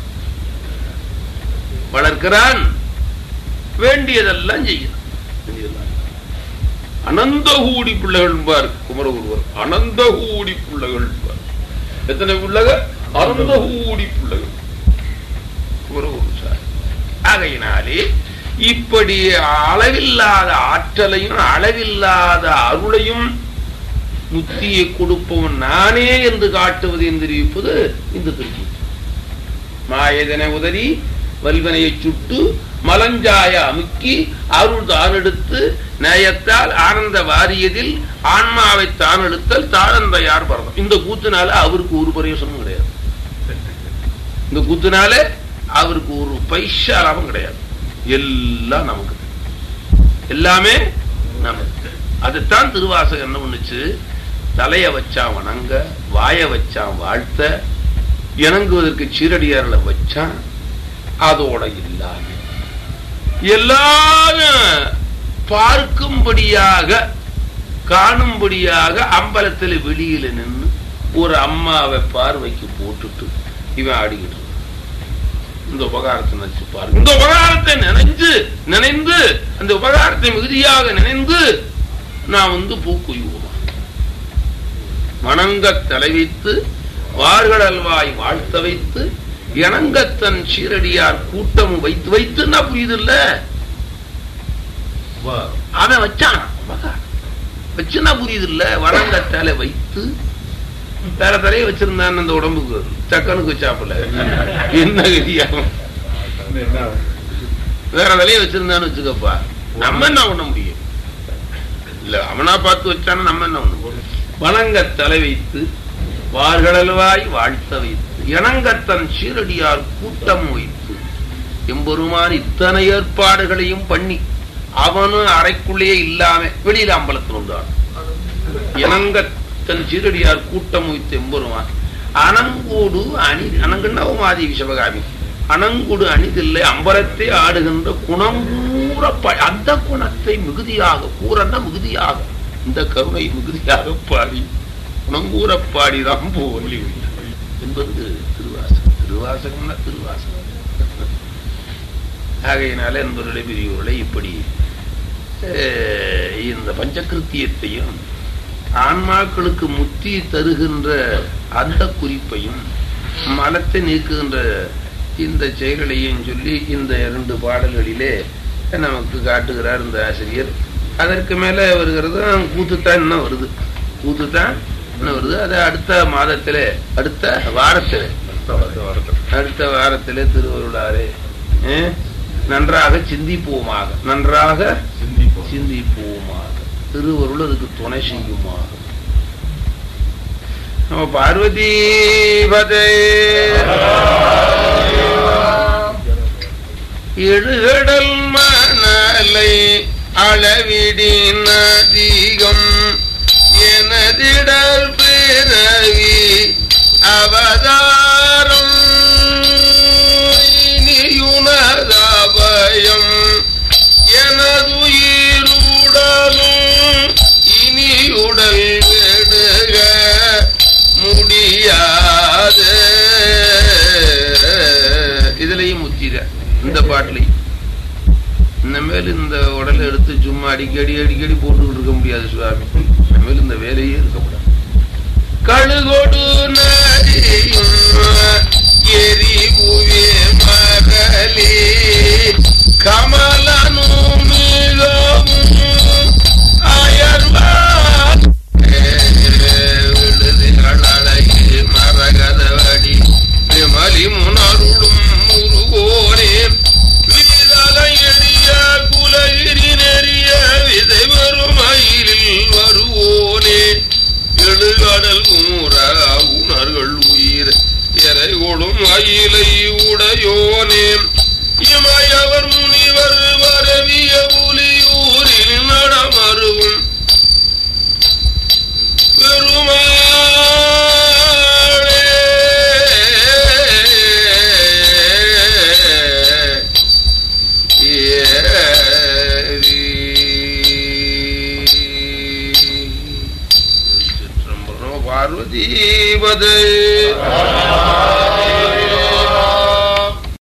வளர்க்கிறான் வேண்டியதெல்லாம் செய்யறான் வேண்டியதெல்லாம். அனந்த கூடி பிள்ளைகள் பார் குமரகுருவர் அனந்த கூடி பிள்ளைகள் பார் எத்தனை பிள்ளைகள் அனந்த கூடி பிள்ளைகள் குமரகுரு சார் ஆகையினாலே இப்படி அளவில்லாத ஆற்றலையும் அளவில்லாத அருளையும் முத்தியை கொடுப்பவன் நானே என்று காட்டுவது என்று தெரிவிப்பது இந்த திருச்சி மாயதனை உதறி வல்வனையை சுட்டு மலஞ்சாய அமுக்கி அருள் தான் எடுத்து நேயத்தால் ஆனந்த வாரியதில் ஆன்மாவை தான் எடுத்தல் தாழந்த யார் பரதம் இந்த கூத்துனால அவருக்கு ஒரு பிரயோசனமும் கிடையாது இந்த கூத்துனால அவருக்கு ஒரு பைசா லாபம் கிடையாது எல்லாம் நமக்கு எல்லாமே நமக்கு அதுதான் திருவாசகம் என்ன பண்ணுச்சு தலைய வச்சான் வணங்க வாய வச்சான் வாழ்த்த இணங்குவதற்கு சீரடியார்ல வச்சான் அதோட இல்லாம எல்லாரும் பார்க்கும்படியாக காணும்படியாக அம்பலத்துல வெளியில நின்னு ஒரு அம்மாவை பார்வைக்கு போட்டுட்டு இவன் ஆடிக்கிட்டு இருக்கான். இந்த உபகாரத்தை நினைச்சு பாருங்க இந்த உபகாரத்தை நினைஞ்சு நினைந்து அந்த உபகாரத்தை மிகுதியாக நினைந்து நான் வந்து பூக்குயுவோம் வணங்கத் தலை வைத்து வார்கடல்வாய் வாழ்த்த வைத்து இணங்கத்தன் சீரடியார் கூட்டம் வைத்து வைத்துன்னா புரியுது இல்ல அவன் வச்சான் உபகாரம். வச்சுன்னா புரியுது இல்ல வணங்க தலை வைத்து வேற தலையை வச்சிருந்தான் அந்த உடம்புக்கு தக்கனுக்கு வச்சாப்புல என்ன கதியாகும் வேற தலையை வச்சிருந்தான்னு வச்சுக்கப்பா நம்ம என்ன பண்ண முடியும் இல்ல அவனா பார்த்து வச்சானா நம்ம என்ன பண்ண முடியும் வணங்க தலை வைத்து வார்கடல்வாய் வாழ்த்த வைத்து இணங்கத்தன் சீரடியார் கூட்டம் வைத்து எம்பெருமான் இத்தனை ஏற்பாடுகளையும் பண்ணி அவனும் அறைக்குள்ளேயே இல்லாம வெளியில அம்பலத்தில் வந்தான் இணங்க தன் சீரடியார் கூட்டம் உய்த்து எம்பெருமான் அனங்கூடு அணி அனங்கண்ணவமாதி சிவகாமி அனங்குடு அணிதில்லை அம்பரத்தை ஆடுகின்ற குணங்கூற ப- அந்த குணத்தை மிகுதியாக கூறன்னா மிகுதியாக இந்த கருணை மிகுதியாக பாடி குணங்கூற பாடிதான் போலி என்பது திருவாசகம் திருவாசகம்னா திருவாசகம் ஆகையினால என்பவருடைய பெரியவர்களை இப்படி அஹ், இந்த பஞ்சகிருத்தியத்தையும் ஆன்மாக்களுக்கு முத்தி தருகின்ற அந்த குறிப்பையும் மலத்தை நீக்குகின்ற இந்த செயல்களையும் சொல்லி இந்த இரண்டு பாடல்களிலே நமக்கு காட்டுகிறார் இந்த ஆசிரியர் அதற்கு மேலே வருகிறது கூத்துத்தான் இன்னும் வருது கூத்துத்தான் இன்னும் வருது அது அடுத்த மாதத்திலே அடுத்த வாரத்திலே அடுத்த வாரத்திலே திருவருளாரே அஹ், நன்றாக சிந்திப்போமாக நன்றாக சிந்திப்போம் சிந்திப்போமாக திருவருள் அதுக்கு துணை செய்யுமாக நம்ம பார்வதி பதே எழுகடல் மணலை அளவிடின் அதிகம் எனதிடல் பிறவி அவதாரம் இனியுணரபயம் எனதுயிருடலும் இனியுடல் விடுக முடியாது இதுலயும் முத்திர இந்த பாட்டிலையும் இனிமேல் இந்த உடலை எடுத்து சும்மா அடிக்கடி அடிக்கடி போட்டுக்கிட்டு இருக்க முடியாது சுவாமி இனிமேல் இந்த வேலையே இருக்க முடியாது கழுகொடு நரியும் எரிபுவே மகளே கமலனும் மிகவும் அயர்வார் விடுதிகள் அழகி மரகதவடி விமலி முனருளும் முருகோனே விதலை எளிய குலகிரி நெறிய விதை வரும் மயிலில் வருவோனே எழுகடல் குமுற உணர்கள் உயிர் எறைகொடும் அயிலை உடையோனே இமயவர் முனிவர் வரவிய புலியூரில் நடமருவும் பெருமாளே ஏறி. சிற்றம்பலம் பார்வதி பதே